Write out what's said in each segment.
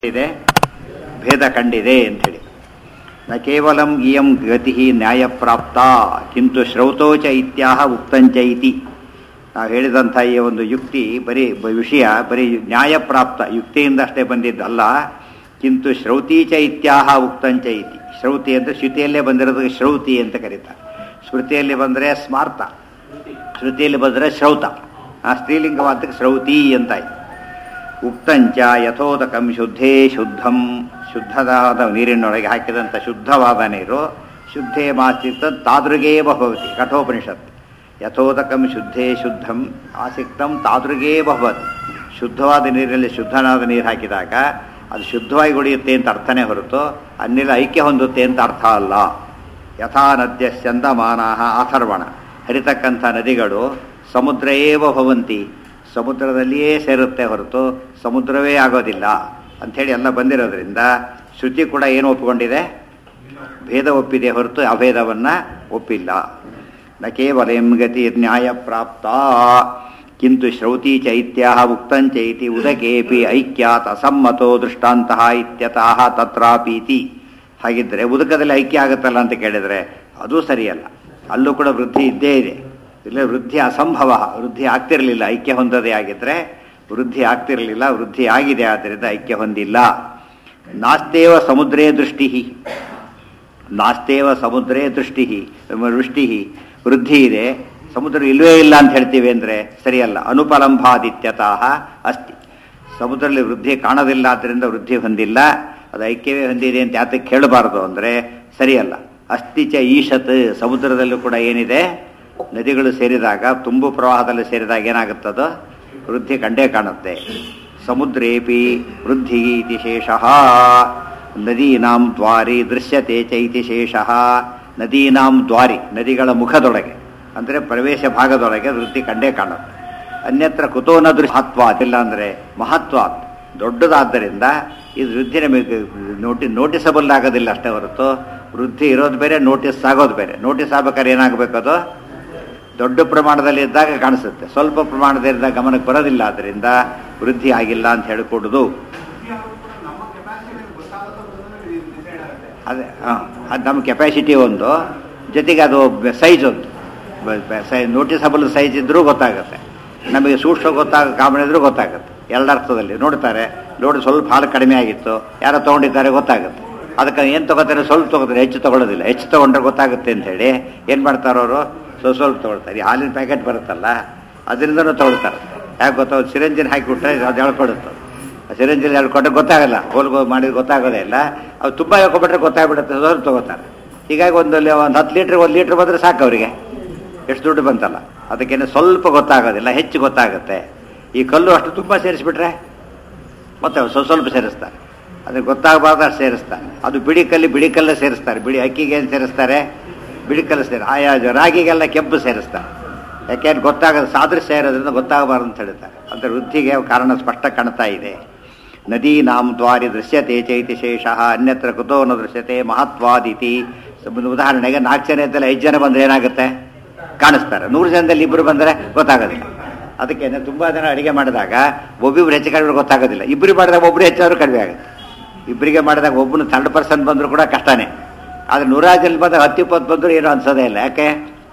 ಇದೆ ಭೇದ ಕಂಡಿದೆ ಅಂತ ಹೇಳಿ ನ ಕೇವಲಂ ಇಯಂ ಗತಿ ನ್ಯಾಯಪ್ರಾಪ್ತ ಕಿಂತು ಶ್ರೌತೋಚ ಇತ್ಯಾಹ ಉಕ್ತಂಚ ಇತಿ ನಾವು ಹೇಳಿದಂಥ ಈ ಒಂದು ಯುಕ್ತಿ ಬರೀ ಬ- ವಿಷಯ ಬರೀ ನ್ಯಾಯಪ್ರಾಪ್ತ ಯುಕ್ತಿಯಿಂದ ಅಷ್ಟೇ ಬಂದಿದ್ದಲ್ಲ ಕಿಂತು ಶ್ರೌತೀಚ ಇತ್ಯಾಹ ಉಕ್ತಂಚ ಇತಿ ಶ್ರೌತಿ ಅಂದರೆ ಶ್ರುತಿಯಲ್ಲೇ ಬಂದಿರೋದಕ್ಕೆ ಶ್ರೌತಿ ಅಂತ ಕರೀತಾರೆ ಸ್ಮೃತಿಯಲ್ಲಿ ಬಂದರೆ ಸ್ಮಾರ್ತ ಶ್ರುತಿಯಲ್ಲಿ ಬಂದರೆ ಶ್ರೌತ ಆ ಸ್ತ್ರೀಲಿಂಗವಾದಕ್ಕೆ ಶ್ರೌತಿ ಅಂತ ಆಯ್ತು ಉಕ್ತಂಚ ಯಥೋದಕಂ ಶುದ್ಧೇ ಶುದ್ಧಂ ಶುದ್ಧವಾದ ನೀರಿನೊಳಗೆ ಹಾಕಿದಂಥ ಶುದ್ಧವಾದ ನೀರು ಶುದ್ಧೇ ಮಾಸ್ತಿಕ್ತ ತಾದೃಗೇವ ಭವತಿ ಕಠೋಪನಿಷತ್ ಯಥೋದಕಂ ಶುದ್ಧೇ ಶುದ್ಧಂ ಆಸಿಕ್ತಂ ತಾದೃಗೇವ ಭವತಿ ಶುದ್ಧವಾದ ನೀರಿನಲ್ಲಿ ಶುದ್ಧನಾದ ನೀರು ಹಾಕಿದಾಗ ಅದು ಶುದ್ಧವಾಗಿ ಉಳಿಯುತ್ತೆ ಅಂತ ಅರ್ಥನೇ ಹೊರತು ಅನ್ನಿಲ್ಲ ಐಕ್ಯ ಹೊಂದುತ್ತೆ ಅಂತ ಅರ್ಥ ಅಲ್ಲ ಯಥಾ ನದ್ಯ ಚಂದಮಾನ ಅಥರ್ವಣ ಹರಿತಕ್ಕಂಥ ನದಿಗಳು ಸಮುದ್ರ ಏವ ಭವಂತಿ ಸಮುದ್ರದಲ್ಲಿಯೇ ಸೇರುತ್ತೆ ಹೊರತು ಸಮುದ್ರವೇ ಆಗೋದಿಲ್ಲ ಅಂಥೇಳಿ ಎಲ್ಲ ಬಂದಿರೋದ್ರಿಂದ ಶ್ರುತಿ ಕೂಡ ಏನು ಒಪ್ಪಿಕೊಂಡಿದೆ ಭೇದ ಒಪ್ಪಿದೆ ಹೊರತು ಅಭೇದವನ್ನು ಒಪ್ಪಿಲ್ಲ ನ ಕೇವಲ ಎಂ ಗತಿ ನ್ಯಾಯ ಪ್ರಾಪ್ತ ಕಿಂತು ಶ್ರೌತಿ ಚೈತ್ಯ ಉಕ್ತಂಚೈತಿ ಉದಕೇಪಿ ಐಕ್ಯಾತ್ ಅಸಮ್ಮತೋ ದೃಷ್ಟಾಂತಹ ಇತ್ಯತಃ ತತ್ರಾಪೀತಿ ಹಾಗಿದ್ದರೆ ಉದಕದಲ್ಲಿ ಐಕ್ಯ ಆಗುತ್ತಲ್ಲ ಅಂತ ಕೇಳಿದರೆ ಅದು ಸರಿಯಲ್ಲ ಅಲ್ಲೂ ಕೂಡ ವೃದ್ಧಿ ಇದ್ದೇ ಇದೆ ಇಲ್ಲ ವೃದ್ಧಿ ಅಸಂಭವ ವೃದ್ಧಿ ಆಗ್ತಿರಲಿಲ್ಲ ಐಕ್ಯ ಹೊಂದದೇ ಆಗಿದ್ದರೆ ವೃದ್ಧಿ ಆಗ್ತಿರಲಿಲ್ಲ ವೃದ್ಧಿ ಆಗಿದೆ ಆದ್ದರಿಂದ ಐಕ್ಯ ಹೊಂದಿಲ್ಲ ನಾಸ್ತೇವ ಸಮುದ್ರೇ ದೃಷ್ಟಿ ನಾಸ್ತೇವ ಸಮುದ್ರೇ ದೃಷ್ಟಿ ವೃಷ್ಟಿ ವೃದ್ಧಿ ಇದೆ ಸಮುದ್ರ ಇಲ್ಲವೇ ಇಲ್ಲ ಅಂತ ಹೇಳ್ತೀವಿ ಅಂದರೆ ಸರಿಯಲ್ಲ ಅನುಪಲಂಭಾದಿತ್ಯತಃ ಅಸ್ತಿ ಸಮುದ್ರದಲ್ಲಿ ವೃದ್ಧಿ ಕಾಣೋದಿಲ್ಲ ಆದ್ದರಿಂದ ವೃದ್ಧಿ ಹೊಂದಿಲ್ಲ ಅದು ಐಕ್ಯವೇ ಹೊಂದಿದೆ ಅಂತ ಯಾತಕ್ಕೆ ಕೇಳಬಾರದು ಅಂದರೆ ಸರಿಯಲ್ಲ ಅಸ್ತಿಚ ಈಶತ್ ಸಮುದ್ರದಲ್ಲೂ ಕೂಡ ಏನಿದೆ ನದಿಗಳು ಸೇರಿದಾಗ ತುಂಬು ಪ್ರವಾಹದಲ್ಲಿ ಸೇರಿದಾಗ ಏನಾಗುತ್ತದೋ ವೃದ್ಧಿ ಕಂಡೇ ಕಾಣುತ್ತೆ ಸಮುದ್ರೇಪಿ ವೃದ್ಧಿ ಇತಿ ಶೇಷಃ ನದೀನಾಂ ದ್ವಾರಿ ದೃಶ್ಯತೆ ಚೈತಿ ಶೇಷಃ ನದೀನಾಂ ದ್ವಾರಿ ನದಿಗಳ ಮುಖದೊಳಗೆ ಅಂದರೆ ಪ್ರವೇಶ ಭಾಗದೊಳಗೆ ವೃದ್ಧಿ ಕಂಡೇ ಕಾಣುತ್ತೆ ಅನ್ಯತ್ರ ಕುತೋನ ಮಹತ್ವ ಇಲ್ಲ ಅಂದರೆ ಮಹತ್ವ ದೊಡ್ಡದಾದ್ದರಿಂದ ಇದು ವೃದ್ಧಿ ನಮಗೆ ನೋಟಿ ನೋಟಿಸಬಲ್ ಆಗೋದಿಲ್ಲ ಅಷ್ಟೇ ಹೊರತು ವೃದ್ಧಿ ಇರೋದು ಬೇರೆ ನೋಟಿಸ್ ಆಗೋದು ಬೇರೆ ನೋಟಿಸ್ ಆಗ್ಬೇಕಾದ್ರೆ ಏನಾಗಬೇಕು ಅದು ದೊಡ್ಡ ಪ್ರಮಾಣದಲ್ಲಿ ಇದ್ದಾಗ ಕಾಣಿಸುತ್ತೆ ಸ್ವಲ್ಪ ಪ್ರಮಾಣದಲ್ಲಿದ್ದಾಗ ಗಮನಕ್ಕೆ ಬರೋದಿಲ್ಲ ಆದ್ದರಿಂದ ವೃದ್ಧಿ ಆಗಿಲ್ಲ ಅಂತ ಹೇಳಿಕೊಡುದು ಅದೇ ಹಾಂ ಅದು ನಮ್ಮ ಕೆಪಾಸಿಟಿ ಒಂದು ಜೊತೆಗೆ ಅದು ಸೈಜ್ ಒಂದು ಸೈ ನೋಟಿಸಬಲ್ ಸೈಜ್ ಇದ್ದರೂ ಗೊತ್ತಾಗುತ್ತೆ ನಮಗೆ ಸೂಕ್ಷ್ಮ ಗೊತ್ತಾಗ ಕಾಮನ್ ಇದ್ರೂ ಗೊತ್ತಾಗುತ್ತೆ ಎರಡರ್ಥದಲ್ಲಿ ನೋಡ್ತಾರೆ ನೋಡಿ ಸ್ವಲ್ಪ ಹಾಲು ಕಡಿಮೆ ಆಗಿತ್ತು ಯಾರೋ ತೊಗೊಂಡಿದ್ದಾರೆ ಗೊತ್ತಾಗುತ್ತೆ ಅದಕ್ಕೆ ಏನು ತೊಗೋತಾರೆ ಸ್ವಲ್ಪ ತೊಗೋತಾರೆ ಹೆಚ್ಚು ತೊಗೊಳ್ಳೋದಿಲ್ಲ ಹೆಚ್ಚು ತೊಗೊಂಡ್ರೆ ಗೊತ್ತಾಗುತ್ತೆ ಅಂತ ಹೇಳಿ ಏನು ಮಾಡ್ತಾರೆ ಅವರು ಸ್ವಲ್ಪ ಸ್ವಲ್ಪ ತೊಗೊಳ್ತಾರೆ ಈ ಹಾಲಿನ ಪ್ಯಾಕೆಟ್ ಬರುತ್ತಲ್ಲ ಅದರಿಂದನೂ ತೊಗೊಳ್ತಾರೆ ಯಾಕೆ ಗೊತ್ತಾ ಸಿರಂಜಿನ ಹಾಕಿಬಿಟ್ರೆ ಅದು ಎಳ್ಕೊಡುತ್ತೆ ಸಿರಂಜಿಲ್ ಎಳ್ಕೊಂಡ್ರೆ ಗೊತ್ತಾಗಲ್ಲ ಹೋಲ್ಗೋ ಮಾಡಿದ್ರೆ ಗೊತ್ತಾಗೋದೇ ಇಲ್ಲ ಅದು ತುಂಬ ಹೇಳ್ಕೊಬಿಟ್ರೆ ಗೊತ್ತಾಗ್ಬಿಡುತ್ತೆ ಸ್ವಲ್ಪ ತೊಗೋತಾರೆ ಹೀಗಾಗಿ ಒಂದು ಒಂದು ಹತ್ತು ಲೀಟ್ರ್ ಒಂದು ಲೀಟ್ರ್ ಬಂದರೆ ಸಾಕು ಅವರಿಗೆ ಎಷ್ಟು ದುಡ್ಡು ಬಂತಲ್ಲ ಅದಕ್ಕೇನೆ ಸ್ವಲ್ಪ ಗೊತ್ತಾಗೋದಿಲ್ಲ ಹೆಚ್ಚು ಗೊತ್ತಾಗುತ್ತೆ ಈ ಕಲ್ಲು ಅಷ್ಟು ತುಂಬ ಸೇರಿಸ್ಬಿಟ್ರೆ ಮತ್ತೆ ಸ್ವಲ್ಪ ಸ್ವಲ್ಪ ಸೇರಿಸ್ತಾರೆ ಅದಕ್ಕೆ ಗೊತ್ತಾಗಬಾರ್ದು ಅಷ್ಟು ಸೇರಿಸ್ತಾರೆ ಅದು ಬಿಡಿ ಕಲ್ಲಿ ಬಿಡಿ ಕಲ್ಲ ಸೇರಿಸ್ತಾರೆ ಬಿಡಿ ಅಕ್ಕಿಗೆ ಏನು ಸೇರಿಸ್ತಾರೆ ಬಿಡಿ ಕಲ್ಲು ಸೇರಿ ಆಯಾ ರಾಗಿಗೆಲ್ಲ ಕೆಂಪು ಸೇರಿಸ್ತಾರೆ ಯಾಕೆಂದ್ರೆ ಗೊತ್ತಾಗದು ಸಾದೃಶ್ಯ ಇರೋದ್ರಿಂದ ಗೊತ್ತಾಗಬಾರ್ದು ಅಂತ ಹೇಳ್ತಾರೆ ಅದರ ವೃದ್ಧಿಗೆ ಕಾರಣ ಸ್ಪಷ್ಟ ಕಾಣ್ತಾ ಇದೆ ನದೀ ನಾಂ ದ್ವಾರಿ ದೃಶ್ಯತೆ ಚೈತಿ ಶೇಷ ಅನ್ಯತ್ರ ಕುತೋ ನ ದೃಶ್ಯತೆ ಮಹತ್ವಾದಿತಿ ಉದಾಹರಣೆಗೆ ನಾಲ್ಕು ಜನ ಇದ್ದಲ್ಲಿ ಐದು ಜನ ಬಂದರೆ ಏನಾಗುತ್ತೆ ಕಾಣಿಸ್ತಾರೆ ನೂರು ಜನದಲ್ಲಿ ಇಬ್ಬರು ಬಂದರೆ ಗೊತ್ತಾಗೋದಿಲ್ಲ ಅದಕ್ಕೆ ತುಂಬ ಜನ ಅಡುಗೆ ಮಾಡಿದಾಗ ಒಬ್ಬಿಬ್ರು ಹೆಚ್ಚು ಕಡಿಮೆ ಗೊತ್ತಾಗೋದಿಲ್ಲ ಇಬ್ಬರು ಮಾಡಿದಾಗ ಒಬ್ಬರು ಹೆಚ್ಚಾದ್ರೂ ಕಡಿಮೆ ಆಗುತ್ತೆ ಇಬ್ಬರಿಗೆ ಮಾಡಿದಾಗ ಒಬ್ಬನು ಥರ್ಡ್ ಪರ್ಸನ್ ಬಂದರೂ ಕೂಡ ಕಷ್ಟನೇ ಆದರೆ ನೂರಾರು ಜನ ಬಂದಾಗ ಹತ್ತು ಇಪ್ಪತ್ತು ಬಂದರೂ ಏನೂ ಅನ್ಸೋದೇ ಇಲ್ಲ ಯಾಕೆ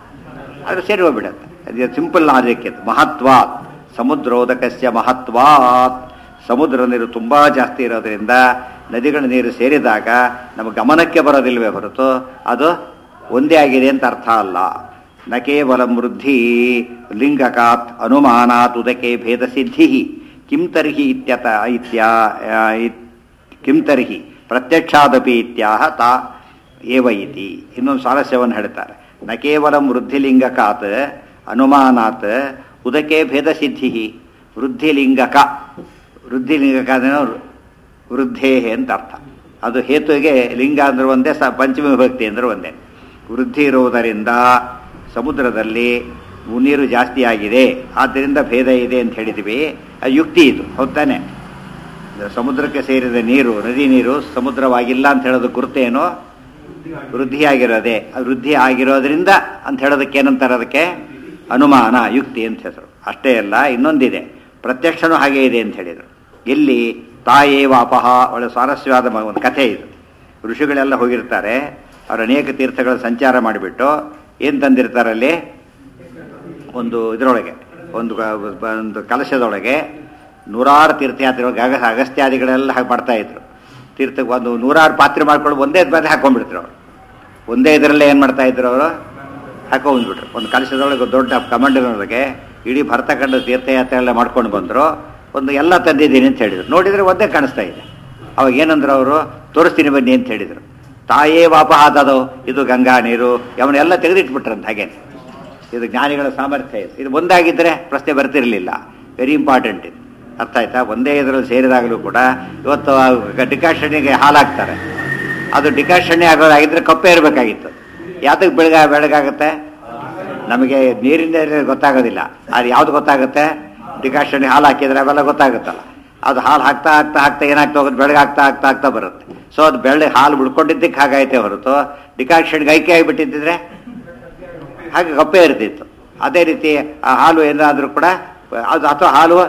ಅದು ಸೇರಿ ಹೋಗ್ಬಿಡುತ್ತೆ ಅದು ಸಿಂಪಲ್ ಲಾಜಿಕ್ ಇದು ಮಹತ್ವಾತ್ ಸಮುದ್ರೋದಕಸ್ಯ ಮಹತ್ವಾತ್ ಸಮುದ್ರ ನೀರು ತುಂಬ ಜಾಸ್ತಿ ಇರೋದ್ರಿಂದ ನದಿಗಳ ನೀರು ಸೇರಿದಾಗ ನಮ್ಮ ಗಮನಕ್ಕೆ ಬರೋದಿಲ್ವೇ ಹೊರತು ಅದು ಒಂದೇ ಆಗಿದೆ ಅಂತ ಅರ್ಥ ಅಲ್ಲ ನ ಕೇವಲ ವೃದ್ಧಿ ಲಿಂಗಕಾತ್ ಅನುಮಾನಾತ್ ಉದಕೆ ಭೇದ ಸಿದ್ಧಿ ಕಿಂ ತರ್ಹಿ ಇತ್ಯತ ಇತ್ಯಾ ಇತ್- ಕಿಂ ತರ್ಹಿ ಪ್ರತ್ಯಕ್ಷಾದಪಿ ಇತ್ಯಾಹ ತಾ ಏವ ಇತಿ ಇನ್ನೊಂದು ಸ್ವಾರಸ್ಯವನ್ನು ಹೇಳ್ತಾರೆ ನ ಕೇವಲ ವೃದ್ಧಿಲಿಂಗಕಾತ್ ಅನುಮಾನಾತ್ ಉದಕೆ ಭೇದ ಸಿದ್ಧಿ ವೃದ್ಧಿಲಿಂಗಕ ವೃದ್ಧಿಲಿಂಗಕ ಅಂದ್ರೆ ವೃದ್ಧೇ ಅಂತ ಅರ್ಥ ಅದು ಹೇತುವಿಗೆ ಲಿಂಗ ಅಂದ್ರೆ ಒಂದೇ ಸ ಪಂಚಮಿ ವಿಭಕ್ತಿ ಅಂದ್ರೆ ಒಂದೇ ವೃದ್ಧಿ ಇರುವುದರಿಂದ ಸಮುದ್ರದಲ್ಲಿ ನೀರು ಜಾಸ್ತಿ ಆಗಿದೆ ಆದ್ದರಿಂದ ಭೇದ ಇದೆ ಅಂತ ಹೇಳಿದ್ವಿ ಅದು ಯುಕ್ತಿ ಇದು ಹೌದಾನೆ ಸಮುದ್ರಕ್ಕೆ ಸೇರಿದ ನೀರು ನದಿ ನೀರು ಸಮುದ್ರವಾಗಿಲ್ಲ ಅಂತ ಹೇಳೋದು ಗುರುತೇನು ವೃದ್ಧಿಯಾಗಿರೋದೆ ಅದು ವೃದ್ಧಿ ಆಗಿರೋದ್ರಿಂದ ಅಂತ ಹೇಳೋದಕ್ಕೆ ಏನಂತಾರೆ ಅದಕ್ಕೆ ಅನುಮಾನ ಯುಕ್ತಿ ಅಂತ ಹೆಸರು ಅಷ್ಟೇ ಅಲ್ಲ ಇನ್ನೊಂದಿದೆ ಪ್ರತ್ಯಕ್ಷನೂ ಹಾಗೆ ಇದೆ ಅಂತ ಹೇಳಿದರು ಎಲ್ಲಿ ತಾಯೇವ ಅಪಹ ಒಳ್ಳೆ ಸ್ವಾರಸ್ಯವಾದ ಮ- ಒಂದು ಕಥೆ ಇದು ಋಷಿಗಳೆಲ್ಲ ಹೋಗಿರ್ತಾರೆ ಅವರು ಅನೇಕ ತೀರ್ಥಗಳ ಸಂಚಾರ ಮಾಡಿಬಿಟ್ಟು ಏನು ತಂದಿರ್ತಾರಲ್ಲಿ ಒಂದು ಇದರೊಳಗೆ ಒಂದು ಕ- ಒಂದು ಕಲಶದೊಳಗೆ ನೂರಾರು ತೀರ್ಥಯಾತ್ರೆಗಳು ಅಗ ಅಗಸ್ತ್ಯಾದಿಗಳೆಲ್ಲ ಹಾಗೆ ಮಾಡ್ತಾ ಇದ್ರು ತೀರ್ಥಕ್ಕೆ ಒಂದು ನೂರಾರು ಪಾತ್ರೆ ಮಾಡ್ಕೊಂಡು ಒಂದೇ ಬಾರಿ ಹಾಕೊಂಡ್ಬಿಡ್ತಾರೆ ಅವರು ಒಂದೇ ಇದರಲ್ಲೇ ಏನು ಮಾಡ್ತಾ ಇದ್ರು ಅವರು ಹಾಕೊಂಡ್ಬಿಟ್ರು ಒಂದು ಕಲಶದೊಳಗೆ ಒಂದು ದೊಡ್ಡ ಕಮಂಡಲೊಳಗೆ ಇಡೀ ಭರತಖಂಡ ತೀರ್ಥಯಾತ್ರೆ ಎಲ್ಲ ಮಾಡ್ಕೊಂಡು ಬಂದರು ಒಂದು ಎಲ್ಲ ತಂದಿದ್ದೀನಿ ಅಂತ ಹೇಳಿದ್ರು ನೋಡಿದರೆ ಒಂದೇ ಕಾಣಿಸ್ತಾ ಇದೆ ಅವಾಗ ಏನಂದ್ರು ಅವರು ತೋರಿಸ್ತೀನಿ ಬನ್ನಿ ಅಂತ ಹೇಳಿದರು ತಾಯೇ ವಾಪಹಾದದು ಇದು ಗಂಗಾ ನೀರು ಅವನ್ನೆಲ್ಲ ತೆಗೆದಿಟ್ಬಿಟ್ರಂತ ಹಾಗೇನೆ ಇದು ಜ್ಞಾನಿಗಳ ಸಾಮರ್ಥ್ಯ ಇದು ಇದು ಒಂದಾಗಿದ್ದರೆ ಪ್ರಶ್ನೆ ಬರ್ತಿರಲಿಲ್ಲ ವೆರಿ ಇಂಪಾರ್ಟೆಂಟ್ ಇದು ಅರ್ಥ ಆಯ್ತಾ ಒಂದೇ ಇದರಲ್ಲಿ ಸೇರಿದಾಗಲೂ ಕೂಡ ಇವತ್ತು ಡಿಕಾಷನ್ಗೆ ಹಾಲು ಹಾಕ್ತಾರೆ ಅದು ಡಿಕಾಷನ್ನೇ ಆಗೋದಾಗಿದ್ರೆ ಕಪ್ಪೇ ಇರಬೇಕಾಗಿತ್ತು ಯಾತಕ್ಕೆ ಬೆಳಗ ಬೆಳಗಾಗುತ್ತೆ ನಮಗೆ ನೀರಿನ ಗೊತ್ತಾಗೋದಿಲ್ಲ ಅದು ಯಾವ್ದು ಗೊತ್ತಾಗುತ್ತೆ ಡಿಕಾಷನ್ ಹಾಲು ಹಾಕಿದ್ರೆ ಅವೆಲ್ಲ ಗೊತ್ತಾಗುತ್ತಲ್ಲ ಅದು ಹಾಲು ಹಾಕ್ತಾ ಹಾಕ್ತಾ ಹಾಕ್ತಾ ಏನಾಗ್ತಾ ಹೋಗುತ್ತೆ ಬೆಳಗ್ಗೆ ಆಗ್ತಾ ಆಗ್ತಾ ಆಗ್ತಾ ಬರುತ್ತೆ ಸೊ ಅದು ಬೆಳ್ಳಿಗೆ ಹಾಲು ಬಿಡ್ಕೊಂಡಿದ್ದಕ್ಕೆ ಹಾಗೈತೆ ಹೊರತು ಡಿಕಾಷನ್ಗೆ ಐಕೆ ಆಗಿಬಿಟ್ಟಿದ್ದಿದ್ರೆ ಹಾಗೆ ಕಪ್ಪೆ ಇರ್ತಿತ್ತು ಅದೇ ರೀತಿ ಆ ಹಾಲು ಏನಾದರೂ ಕೂಡ ಅದು ಅಥವಾ ಹಾಲು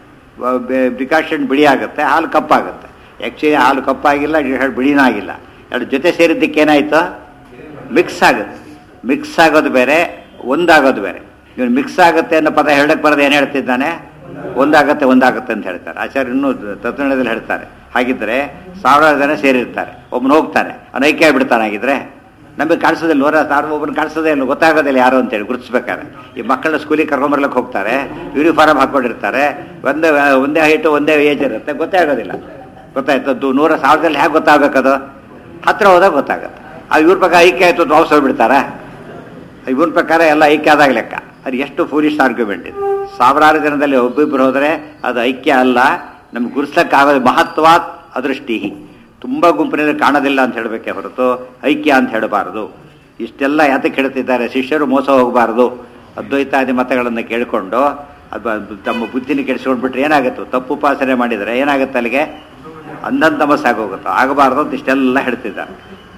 ಡಿಕಾಷನ್ ಬಿಳಿ ಆಗುತ್ತೆ ಹಾಲು ಕಪ್ಪಾಗುತ್ತೆ ಆ್ಯಕ್ಚುಲಿ ಹಾಲು ಕಪ್ಪಾಗಿಲ್ಲ ಡಿ- ಬಿಳಿನೂ ಆಗಿಲ್ಲ ಎರಡು ಜೊತೆ ಸೇರಿದ್ದಕ್ಕೆ ಏನಾಯ್ತು ಮಿಕ್ಸ್ ಆಗುತ್ತೆ ಮಿಕ್ಸ್ ಆಗೋದು ಬೇರೆ ಒಂದಾಗೋದು ಬೇರೆ ಇವನು ಮಿಕ್ಸ್ ಆಗುತ್ತೆ ಅನ್ನೋ ಪದ ಹೇಳಕ್ಕೆ ಬರೋದು ಏನು ಹೇಳ್ತಿದ್ದಾನೆ ಒಂದಾಗತ್ತೆ ಒಂದಾಗುತ್ತೆ ಅಂತ ಹೇಳ್ತಾರೆ ಆಚಾರ್ಯ ಇನ್ನೂ ತತ್ವದಲ್ಲಿ ಹೇಳ್ತಾರೆ ಹಾಗಿದ್ರೆ ಸಾವಿರಾರು ಜನ ಸೇರಿರ್ತಾರೆ ಒಬ್ಬನು ಹೋಗ್ತಾನೆ ಅವ್ನು ಐಕ್ಯ ಆಗ್ಬಿಡ್ತಾನೆ ಹಾಗಿದ್ರೆ ನಮಗೆ ಕಾಣಿಸೋದಿಲ್ಲ ನೂರ ಸಾವಿರ ಒಬ್ಬನು ಕಾಣಿಸೋದೇ ಇಲ್ಲ ಗೊತ್ತಾಗೋದಿಲ್ಲ ಯಾರು ಅಂತೇಳಿ ಗುರುತಿಸ್ಬೇಕಾದ್ರೆ ಈ ಮಕ್ಕಳನ್ನ ಸ್ಕೂಲಿಗೆ ಕರ್ಕೊಂಬರ್ಲಿಕ್ಕೆ ಹೋಗ್ತಾರೆ ಯೂನಿಫಾರ್ಮ್ ಹಾಕೊಂಡಿರ್ತಾರೆ ಒಂದೇ ಒಂದೇ ಹೈಟು ಒಂದೇ ಏಜ್ ಇರುತ್ತೆ ಗೊತ್ತೇ ಆಗೋದಿಲ್ಲ ಗೊತ್ತಾಯ್ತು ಅದು ನೂರ ಸಾವಿರದಲ್ಲಿ ಹೇಗೆ ಗೊತ್ತಾಗಬೇಕದು ಹತ್ರ ಹೋದಾಗ ಗೊತ್ತಾಗುತ್ತೆ ಅದು ಇವ್ರ ಪ್ರಕಾರ ಐಕ್ಯ ಆಯಿತು ಅಂತ ವಾಪಸ್ ಹೋಗ್ಬಿಡ್ತಾರಾ ಇವನ್ ಪ್ರಕಾರ ಎಲ್ಲ ಐಕ್ಯ ಆದಾಗ ಲೆಕ್ಕ ಅದು ಎಷ್ಟು ಫೂಲಿಶ್ ಆರ್ಗ್ಯುಮೆಂಟ್ ಇದು ಸಾವಿರಾರು ಜನದಲ್ಲಿ ಒಬ್ಬಿಬ್ಬರು ಹೋದರೆ ಅದು ಐಕ್ಯ ಅಲ್ಲ ನಮ್ಗೆ ಗುರುಸ್ಲಕ್ಕಾಗೋದು ಮಹತ್ವಾತ್ ಅದೃಷ್ಟಿ ತುಂಬ ಗುಂಪಿನಲ್ಲಿ ಕಾಣೋದಿಲ್ಲ ಅಂತ ಹೇಳಬೇಕೆ ಹೊರತು ಐಕ್ಯ ಅಂತ ಹೇಳಬಾರದು ಇಷ್ಟೆಲ್ಲ ಯಾತಕ್ಕೆ ಹೇಳ್ತಿದ್ದಾರೆ ಶಿಷ್ಯರು ಮೋಸ ಹೋಗಬಾರದು ಅದ್ವೈತಾದಿ ಮತಗಳನ್ನು ಕೇಳಿಕೊಂಡು ಅದು ತಮ್ಮ ಬುದ್ಧಿನ ಕೆಡಿಸ್ಕೊಂಡ್ಬಿಟ್ರೆ ಏನಾಗುತ್ತೆ ತಪ್ಪು ಉಪಾಸನೆ ಮಾಡಿದರೆ ಏನಾಗುತ್ತೆ ಅಲ್ಲಿಗೆ ಅಂಧನ್ ತಮಸ್ಸಾಗೋಗುತ್ತೆ ಆಗಬಾರ್ದು ಅಂತ ಇಷ್ಟೆಲ್ಲ ಹೇಳ್ತಿದ್ದಾರೆ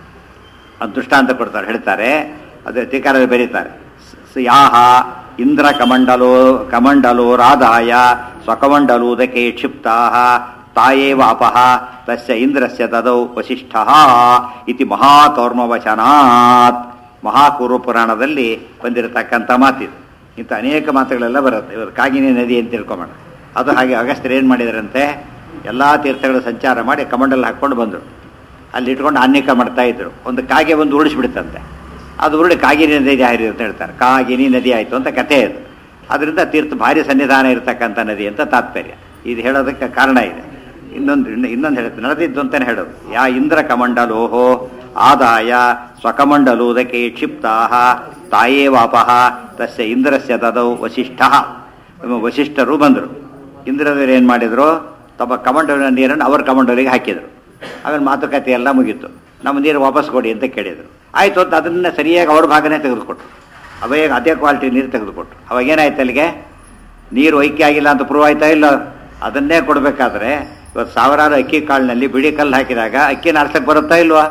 ಅದು ದೃಷ್ಟಾಂತ ಕೊಡ್ತಾರೆ ಹೇಳ್ತಾರೆ ಅದೇ ಟೀಕಾರಲ್ಲಿ ಬರೀತಾರೆ ಸ- ಯಾಹ ಇಂದ್ರ ಕಮಂಡಲೋ ಕಮಂಡಲೋ ರಾಧಾಯ ಸ್ವಕಮಂಡಲೂದಕೆ ಕ್ಷಿಪ್ತಾ ತಾಯೇವ ಅಪಹ ತಸ್ಯ ಇಂದ್ರಸ್ಯ ತದೌ ವಸಿಷ್ಠ ಇತಿ ಮಹಾಕೌರ್ಮವಚನಾತ್ ಮಹಾಕೂರ್ವ ಪುರಾಣದಲ್ಲಿ ಬಂದಿರತಕ್ಕಂಥ ಮಾತಿದು ಇಂಥ ಅನೇಕ ಮಾತುಗಳೆಲ್ಲ ಬರುತ್ತೆ ಇವರು ಕಾಗಿನಿ ನದಿ ಅಂತ ತಿಳ್ಕೊಂಬೋಣ ಅದು ಹಾಗೆ ಅಗಸ್ತ್ಯರು ಏನು ಮಾಡಿದರಂತೆ ಎಲ್ಲ ತೀರ್ಥಗಳ ಸಂಚಾರ ಮಾಡಿ ಕಮಂಡಲ್ ಹಾಕ್ಕೊಂಡು ಬಂದರು ಅಲ್ಲಿ ಇಟ್ಕೊಂಡು ಅನೇಕ ಮಾಡ್ತಾ ಇದ್ರು ಒಂದು ಕಾಗೆ ಒಂದು ಉರುಳಿಸ್ಬಿಡುತ್ತಂತೆ ಅದು ಉರುಳಿ ಕಾಗಿನಿ ನದಿ ಆಯ್ತು ಅಂತ ಹೇಳ್ತಾರೆ ಕಾಗಿನಿ ನದಿ ಆಯಿತು ಅಂತ ಕಥೆ ಅದು ಅದರಿಂದ ತೀರ್ಥ ಭಾರಿ ಸನ್ನಿಧಾನ ಇರತಕ್ಕಂಥ ನದಿ ಅಂತ ತಾತ್ಪರ್ಯ ಇದು ಹೇಳೋದಕ್ಕೆ ಕಾರಣ ಇದೆ ಇನ್ನೊಂದು ಇನ್ನು- ಇನ್ನೊಂದು ಹೇಳುತ್ತೆ ನಡೆದಿದ್ದು ಅಂತಲೇ ಹೇಳೋದು ಯಾ ಇಂದ್ರ ಕಮಂಡಲೋಹೋ ಆದಾಯ ಸ್ವಕಮಂಡಲೂದಕ್ಕೆ ಕ್ಷಿಪ್ತಾ ತಾಯೇ ವಾಪಃ ತಸ್ಯ ಇಂದ್ರಸ್ಯ ತದೌ ವಸಿಷ್ಠ ವಸಿಷ್ಠರು ಬಂದರು ಇಂದ್ರದೇವರು ಏನು ಮಾಡಿದರು ತಮ್ಮ ಕಮಂಡಲಿನ ನೀರನ್ನು ಅವ್ರ ಕಮಂಡಲಿಗೆ ಹಾಕಿದರು ಆಮೇಲೆ ಮಾತುಕತೆ ಎಲ್ಲ ಮುಗೀತು ನಮ್ಮ ನೀರು ವಾಪಸ್ ಕೊಡಿ ಅಂತ ಕೇಳಿದರು ಆಯಿತು ಅಂತ ಅದನ್ನ ಸರಿಯಾಗಿ ಅವ್ರ ಭಾಗನೇ ತೆಗೆದುಕೊಟ್ರು ಅವೇ ಅದೇ ಕ್ವಾಲಿಟಿ ನೀರು ತೆಗೆದುಕೊಟ್ರು ಅವಾಗ ಏನಾಯ್ತು ಅಲ್ಲಿಗೆ ನೀರು ಐಕ್ಯ ಆಗಿಲ್ಲ ಅಂತ ಪ್ರೂವ್ ಆಯ್ತಾ ಇಲ್ಲ ಅದನ್ನೇ ಕೊಡಬೇಕಾದ್ರೆ ಇವತ್ತು ಸಾವಿರಾರು ಅಕ್ಕಿ ಕಾಳಿನಲ್ಲಿ ಬಿಳಿ ಕಲ್ಲು ಹಾಕಿದಾಗ ಅಕ್ಕಿನ ಆರ್ಸಕ್ಕೆ ಬರುತ್ತಾ ಇಲ್ವಾ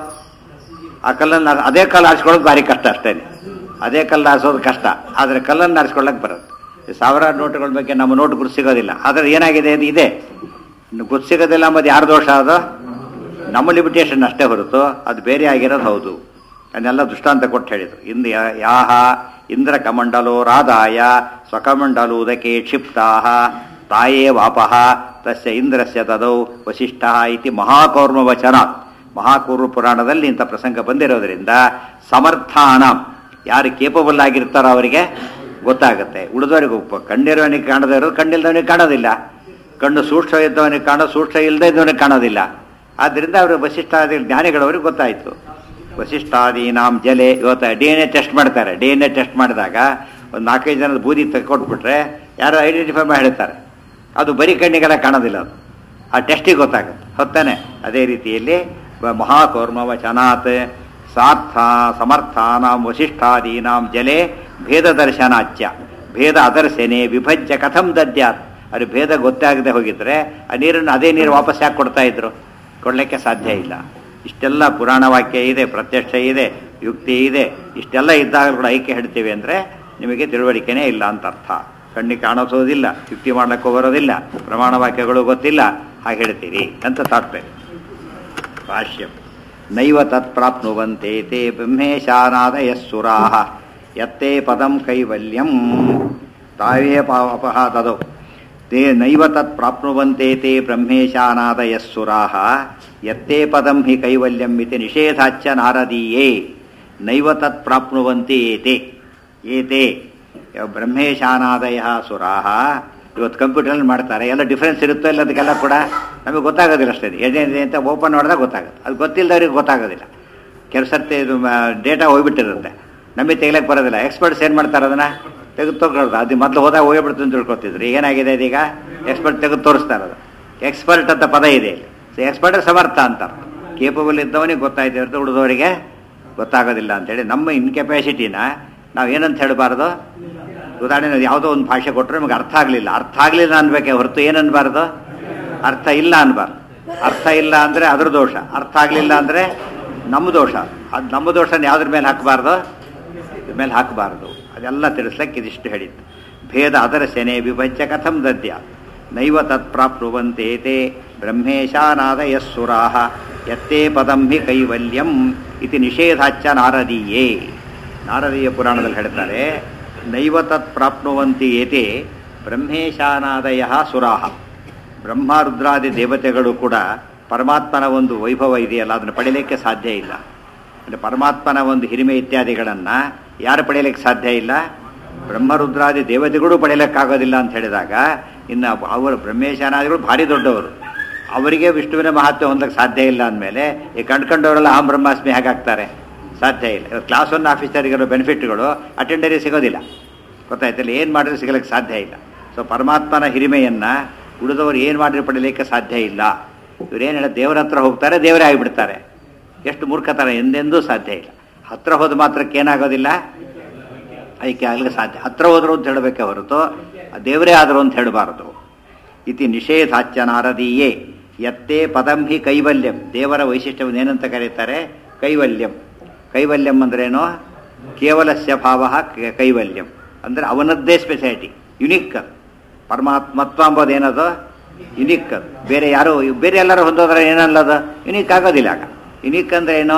ಆ ಕಲ್ಲನ್ನು ಆರ್- ಅದೇ ಕಲ್ಲು ಆರಿಸ್ಕೊಳ್ಳೋದು ಭಾರಿ ಕಷ್ಟ ಅಷ್ಟೇ ಅದೇ ಕಲ್ಲು ಆರಿಸೋದು ಕಷ್ಟ ಆದರೆ ಕಲ್ಲನ್ನು ಆರಿಸ್ಕೊಳ್ಳೋಕೆ ಬರುತ್ತೆ ಈ ಸಾವಿರಾರು ನೋಟುಗಳ ಬಗ್ಗೆ ನಮ್ಮ ನೋಟು ಗುರು ಸಿಗೋದಿಲ್ಲ ಆದರೆ ಏನಾಗಿದೆ ಅದು ಇದೆ ಇನ್ನು ಗುರು ಸಿಗೋದಿಲ್ಲ ಅಂಬೋದು ಯಾರ ದೋಷ ಅದು ನಮ್ಮ ಲಿಮಿಟೇಷನ್ ಅಷ್ಟೇ ಹೊರತು ಅದು ಬೇರೆ ಆಗಿರೋದು ಹೌದು ಅದನ್ನೆಲ್ಲ ದೃಷ್ಟಾಂತ ಕೊಟ್ಟು ಹೇಳಿದರು ಇಂದು ಯಾ- ಯಾಹ ಇಂದ್ರ ಕಮಂಡಲೋ ರಾಧಾಯ ಸ್ವಕಮಂಡಲೂದಕೆ ಕ್ಷಿಪ್ತಾ ತಾಯೇ ವಾಪಃ ತಸ್ಯ ಇಂದ್ರಸ್ಯ ತದೌ ವಸಿಷ್ಠ ಇತಿ ಮಹಾಕೌರ್ಮ ವಚನ ಮಹಾಕೂರ್ವ ಪುರಾಣದಲ್ಲಿ ಇಂಥ ಪ್ರಸಂಗ ಬಂದಿರೋದ್ರಿಂದ ಸಮರ್ಥಾನ ಯಾರು ಕೇಪಬಲ್ ಆಗಿರ್ತಾರೋ ಅವರಿಗೆ ಗೊತ್ತಾಗುತ್ತೆ ಉಳಿದವರಿಗೆ ಉಪ- ಕಣ್ಣಿರೋವನಿಗೆ ಕಾಣದೇ ಇರೋದು ಕಣ್ಣಿಲ್ದವನಿಗೆ ಕಾಣೋದಿಲ್ಲ ಕಣ್ಣು ಸೂಕ್ಷ್ಮ ಇದ್ದವನಿಗೆ ಕಾಣೋ ಸೂಕ್ಷ್ಮ ಇಲ್ಲದೆ ಇದ್ದವನಿಗೆ ಕಾಣೋದಿಲ್ಲ ಆದ್ದರಿಂದ ಅವರು ವಸಿಷ್ಠಾದಿ ಜ್ಞಾನಿಗಳವರಿಗೆ ಗೊತ್ತಾಯಿತು ವಸಿಷ್ಠಾದೀನಾಂ ಜಲೆ ಇವತ್ತು ಡಿ ಎನ್ ಎ ಟೆಸ್ಟ್ ಮಾಡ್ತಾರೆ ಡಿ ಎನ್ ಎ ಟೆಸ್ಟ್ ಮಾಡಿದಾಗ ಒಂದು ನಾಲ್ಕೈದು ಜನದ ಬೂದಿ ತೆಗೆದುಕೊಟ್ಬಿಟ್ರೆ ಯಾರು ಐಡೆಂಟಿಫೈ ಮಾಡಿ ಹೇಳ್ತಾರೆ ಅದು ಬರೀ ಕಣ್ಣಿಗೆಲ್ಲ ಕಾಣೋದಿಲ್ಲ ಅದು ಆ ಟೆಸ್ಟಿಗೆ ಗೊತ್ತಾಗುತ್ತೆ ಹೊತ್ತಾನೆ ಅದೇ ರೀತಿಯಲ್ಲಿ ವ- ಮಹಾಕೌರ್ಮ ವಚನಾತ್ ಸಾರ್ಥ ಸಮರ್ಥಾನಾಂ ವಸಿಷ್ಠಾದೀನಾಂ ಜಲೆ ಭೇದ ದರ್ಶನಾಚ್ಯ ಭೇದ ಅದರ್ಶನೆ ವಿಭಜ್ಯ ಕಥಂ ದದ್ಯಾತ್ ಅದು ಭೇದ ಗೊತ್ತಾಗದೆ ಹೋಗಿದ್ರೆ ಆ ನೀರನ್ನು ಅದೇ ನೀರು ವಾಪಸ್ ಯಾಕೆ ಕೊಡ್ತಾ ಇದ್ರು ಕೊಡಲಿಕ್ಕೆ ಸಾಧ್ಯ ಇಲ್ಲ ಇಷ್ಟೆಲ್ಲ ಪುರಾಣ ವಾಕ್ಯ ಇದೆ ಪ್ರತ್ಯಕ್ಷ ಇದೆ ಯುಕ್ತಿ ಇದೆ ಇಷ್ಟೆಲ್ಲ ಇದ್ದಾಗ ಕೂಡ ಐಕ್ಯ ಹೇಳ್ತೀವಿ ಅಂದರೆ ನಿಮಗೆ ತಿಳುವಳಿಕೆನೇ ಇಲ್ಲ ಅಂತ ಅರ್ಥ ಕಣ್ಣಿಗೆ ಕಾಣಿಸೋದಿಲ್ಲ ಯುಕ್ತಿ ಮಾಡ್ಲಿಕ್ಕೆ ಬರೋದಿಲ್ಲ ಪ್ರಮಾಣ ವಾಕ್ಯಗಳು ಗೊತ್ತಿಲ್ಲ ಹಾಗೆ ಹೇಳ್ತೀರಿ ಅಂತ ತಾತ್ಪರ್ಯ ಭಾಷ್ಯ ನೈವ ತತ್ ಪ್ರಾಪ್ನುವಂತೆ ತೇ ಬ್ರಹ್ಮೇಶಾನಾದಯ ಸುರಾಹ ಯತ್ತೇ ಪದಂ ಕೈವಲ್ಯಂ ತಾವೇ ಪಾಪಃ ತದೋ ತೇ ನೈವ ತತ್ ಪ್ರಾಪ್ನುವಂತೆ ತೇ ಬ್ರಹ್ಮೇಶಾನಾದಯ ಸುರಾಹ ಯತ್ತೇ ಪದಂ ಹಿ ಕೈವಲ್ಯಂ ಇತಿ ನಿಷೇಧಾಚ್ಚ ನಾರದೀಯೇ ನೈವ ತತ್ ಪ್ರಾಪ್ನುವಂತೆ ಏತೆ ಏತೆ ಬ್ರಹ್ಮೇಶಾನಾದಯ ಸುರಾಹ ಇವತ್ತು ಕಂಪ್ಯೂಟರ್ನಲ್ಲಿ ಮಾಡ್ತಾರೆ ಎಲ್ಲ ಡಿಫ್ರೆನ್ಸ್ ಇರುತ್ತೋ ಇಲ್ಲ ಅದಕ್ಕೆಲ್ಲ ಕೂಡ ನಮಗೆ ಗೊತ್ತಾಗೋದಿಲ್ಲ ಅಷ್ಟೇ ಏನೇನಿದೆ ಅಂತ ಓಪನ್ ಮಾಡಿದಾಗ ಗೊತ್ತಾಗುತ್ತೆ ಅದು ಗೊತ್ತಿಲ್ಲದವ್ರಿಗೆ ಗೊತ್ತಾಗೋದಿಲ್ಲ ಕೆಲಸತ್ತೆ ಇದು ಡೇಟಾ ಹೋಗ್ಬಿಟ್ಟಿರುತ್ತೆ ನಮಗೆ ತೆಗಿಲಕ್ಕೆ ಬರೋದಿಲ್ಲ ಎಕ್ಸ್ಪರ್ಟ್ಸ್ ಏನು ಮಾಡ್ತಾರೆ ಅದನ್ನು ತೆಗೆದು ತಗೊಳ್ಳೋದು ಅದು ಮೊದಲು ಹೋದಾಗ ಹೋಗ್ಬಿಡ್ತು ಅಂತ ತಿಳ್ಕೊತಿದ್ರು ಏನಾಗಿದೆ ಅದೀಗ ಎಕ್ಸ್ಪರ್ಟ್ ತೆಗೆದು ತೋರಿಸ್ತಾರೆ ಅದು ಎಕ್ಸ್ಪರ್ಟ್ ಅಂತ ಪದ ಇದೆ ಇಲ್ಲಿ ಸೊ ಎಕ್ಸ್ಪರ್ಟ್ ಸಮರ್ಥ ಅಂತಾರೆ ಕೇಪಬಲ್ ಇದ್ದವನಿಗೆ ಗೊತ್ತಾಯ್ತು ಹೊರತು ಉಳಿದವರಿಗೆ ಗೊತ್ತಾಗೋದಿಲ್ಲ ಅಂತೇಳಿ ನಮ್ಮ ಇನ್ಕೆಪಾಸಿಟಿನ ನಾವು ಏನಂತ ಹೇಳಬಾರ್ದು ಉದಾಹರಣೆ ಯಾವುದೋ ಒಂದು ಭಾಷೆ ಕೊಟ್ಟರೆ ನಮಗೆ ಅರ್ಥ ಆಗಲಿಲ್ಲ ಅರ್ಥ ಆಗಲಿಲ್ಲ ಅನ್ಬೇಕೆ ಹೊರತು ಏನನ್ಬಾರ್ದು ಅರ್ಥ ಇಲ್ಲ ಅನ್ಬಾರ್ದು ಅರ್ಥ ಇಲ್ಲ ಅಂದರೆ ಅದ್ರ ದೋಷ ಅರ್ಥ ಆಗಲಿಲ್ಲ ಅಂದರೆ ನಮ್ಮ ದೋಷ ಅದು ನಮ್ಮ ದೋಷನ ಯಾವುದ್ರ ಮೇಲೆ ಹಾಕಬಾರ್ದು ಇದ್ರ ಮೇಲೆ ಹಾಕಬಾರ್ದು ಅದೆಲ್ಲ ತಿಳಿಸ್ಲಿಕ್ಕೆ ಇದಿಷ್ಟು ಹೇಳಿತ್ತು ಭೇದ ಅದರ ಸೆನೆ ವಿಭಜ್ಯ ಕಥಂ ದದ್ಯ ನೈವ ತತ್ ಪ್ರಾಪ್ನುವಂತೆ ತೇ ಬ್ರಹ್ಮೇಶಾನಾದಯ ಸುರಾಹ ಯತ್ತೇ ಪದಂ ಹಿ ಕೈವಲ್ಯಂ ಇತಿ ನಿಷೇಧಾಚ್ಚ ನಾರದೀಯೇ ನಾರದೀಯ ಪುರಾಣದಲ್ಲಿ ಹೇಳ್ತಾರೆ ನೈವ ತತ್ ಪ್ರಾಪ್ನುವಂತಿ ಏತೆ ಬ್ರಹ್ಮೇಶಾನಾದಯ ಸುರಾಹ ಬ್ರಹ್ಮ ರುದ್ರಾದಿ ದೇವತೆಗಳು ಕೂಡ ಪರಮಾತ್ಮನ ಒಂದು ವೈಭವ ಇದೆಯಲ್ಲ ಅದನ್ನು ಪಡೀಲಿಕ್ಕೆ ಸಾಧ್ಯ ಇಲ್ಲ ಅಂದರೆ ಪರಮಾತ್ಮನ ಒಂದು ಹಿರಿಮೆ ಇತ್ಯಾದಿಗಳನ್ನು ಯಾರು ಪಡೆಯಲಿಕ್ಕೆ ಸಾಧ್ಯ ಇಲ್ಲ ಬ್ರಹ್ಮರುದ್ರಾದಿ ದೇವತೆಗಳು ಪಡೆಯಲಿಕ್ಕಾಗೋದಿಲ್ಲ ಅಂತ ಹೇಳಿದಾಗ ಇನ್ನು ಅವರು ಬ್ರಹ್ಮೇಶಾನಾದಿಗಳು ಭಾರಿ ದೊಡ್ಡವರು ಅವರಿಗೆ ವಿಷ್ಣುವಿನ ಮಹತ್ವ ಹೊಂದಕ್ಕೆ ಸಾಧ್ಯ ಇಲ್ಲ ಅಂದಮೇಲೆ ಈ ಕಂಡ್ಕೊಂಡವರೆಲ್ಲ ಅಹಂ ಬ್ರಹ್ಮಾಸ್ಮಿ ಹೇಗಾಗ್ತಾರೆ ಸಾಧ್ಯ ಇಲ್ಲ ಇವತ್ತು ಕ್ಲಾಸ್ ಒನ್ ಆಫೀಸರಿಗಿರೋ ಬೆನಿಫಿಟ್ಗಳು ಅಟೆಂಡರಿ ಸಿಗೋದಿಲ್ಲ ಗೊತ್ತಾಯ್ತಲ್ಲ ಏನು ಮಾಡಿದ್ರೆ ಸಿಗಲಿಕ್ಕೆ ಸಾಧ್ಯ ಇಲ್ಲ ಸೊ ಪರಮಾತ್ಮನ ಹಿರಿಮೆಯನ್ನು ಉಳಿದವರು ಏನು ಮಾಡಿದ್ರೆ ಪಡೀಲಿಕ್ಕೆ ಸಾಧ್ಯ ಇಲ್ಲ ಇವ್ರೇನು ಹೇಳ ದೇವರ ಹತ್ರ ಹೋಗ್ತಾರೆ ದೇವರೇ ಆಗಿಬಿಡ್ತಾರೆ ಎಷ್ಟು ಮೂರ್ಖತನ ಎಂದೆಂದೂ ಸಾಧ್ಯ ಇಲ್ಲ ಹತ್ರ ಹೋದ ಮಾತ್ರಕ್ಕೆ ಏನಾಗೋದಿಲ್ಲ ಐಕ್ಯ ಆಗಲಿಕ್ಕೆ ಸಾಧ್ಯ ಹತ್ರ ಹೋದ್ರು ಅಂತ ಹೇಳಬೇಕೆ ಹೊರತು ದೇವರೇ ಆದರು ಅಂತ ಹೇಳಬಾರದು ಇತಿ ನಿಷೇಧಾಚ್ಯ ನಾರದೀಯೇ ಯತ್ತೇ ಪದಂ ಹಿ ಕೈವಲ್ಯಂ ದೇವರ ವೈಶಿಷ್ಟ್ಯವನ್ನು ಏನಂತ ಕರೀತಾರೆ ಕೈವಲ್ಯಂ ಕೈವಲ್ಯಂ ಅಂದ್ರೇನು ಕೇವಲಸ್ಯ ಭಾವ ಕೈವಲ್ಯಂ ಅಂದರೆ ಅವನದ್ದೇ ಸ್ಪೆಷಾಲಿಟಿ ಯುನಿಕ್ ಪರಮಾತ್ಮತ್ವ ಅಂಬೋದು ಏನದು ಯುನಿಕ್ ಬೇರೆ ಯಾರು ಬೇರೆ ಎಲ್ಲರೂ ಹೊಂದೋದ್ರೆ ಏನಲ್ಲದು ಯುನಿಕ್ ಆಗೋದಿಲ್ಲ ಆಗ ಯುನಿಕ್ ಅಂದ್ರೆ ಏನು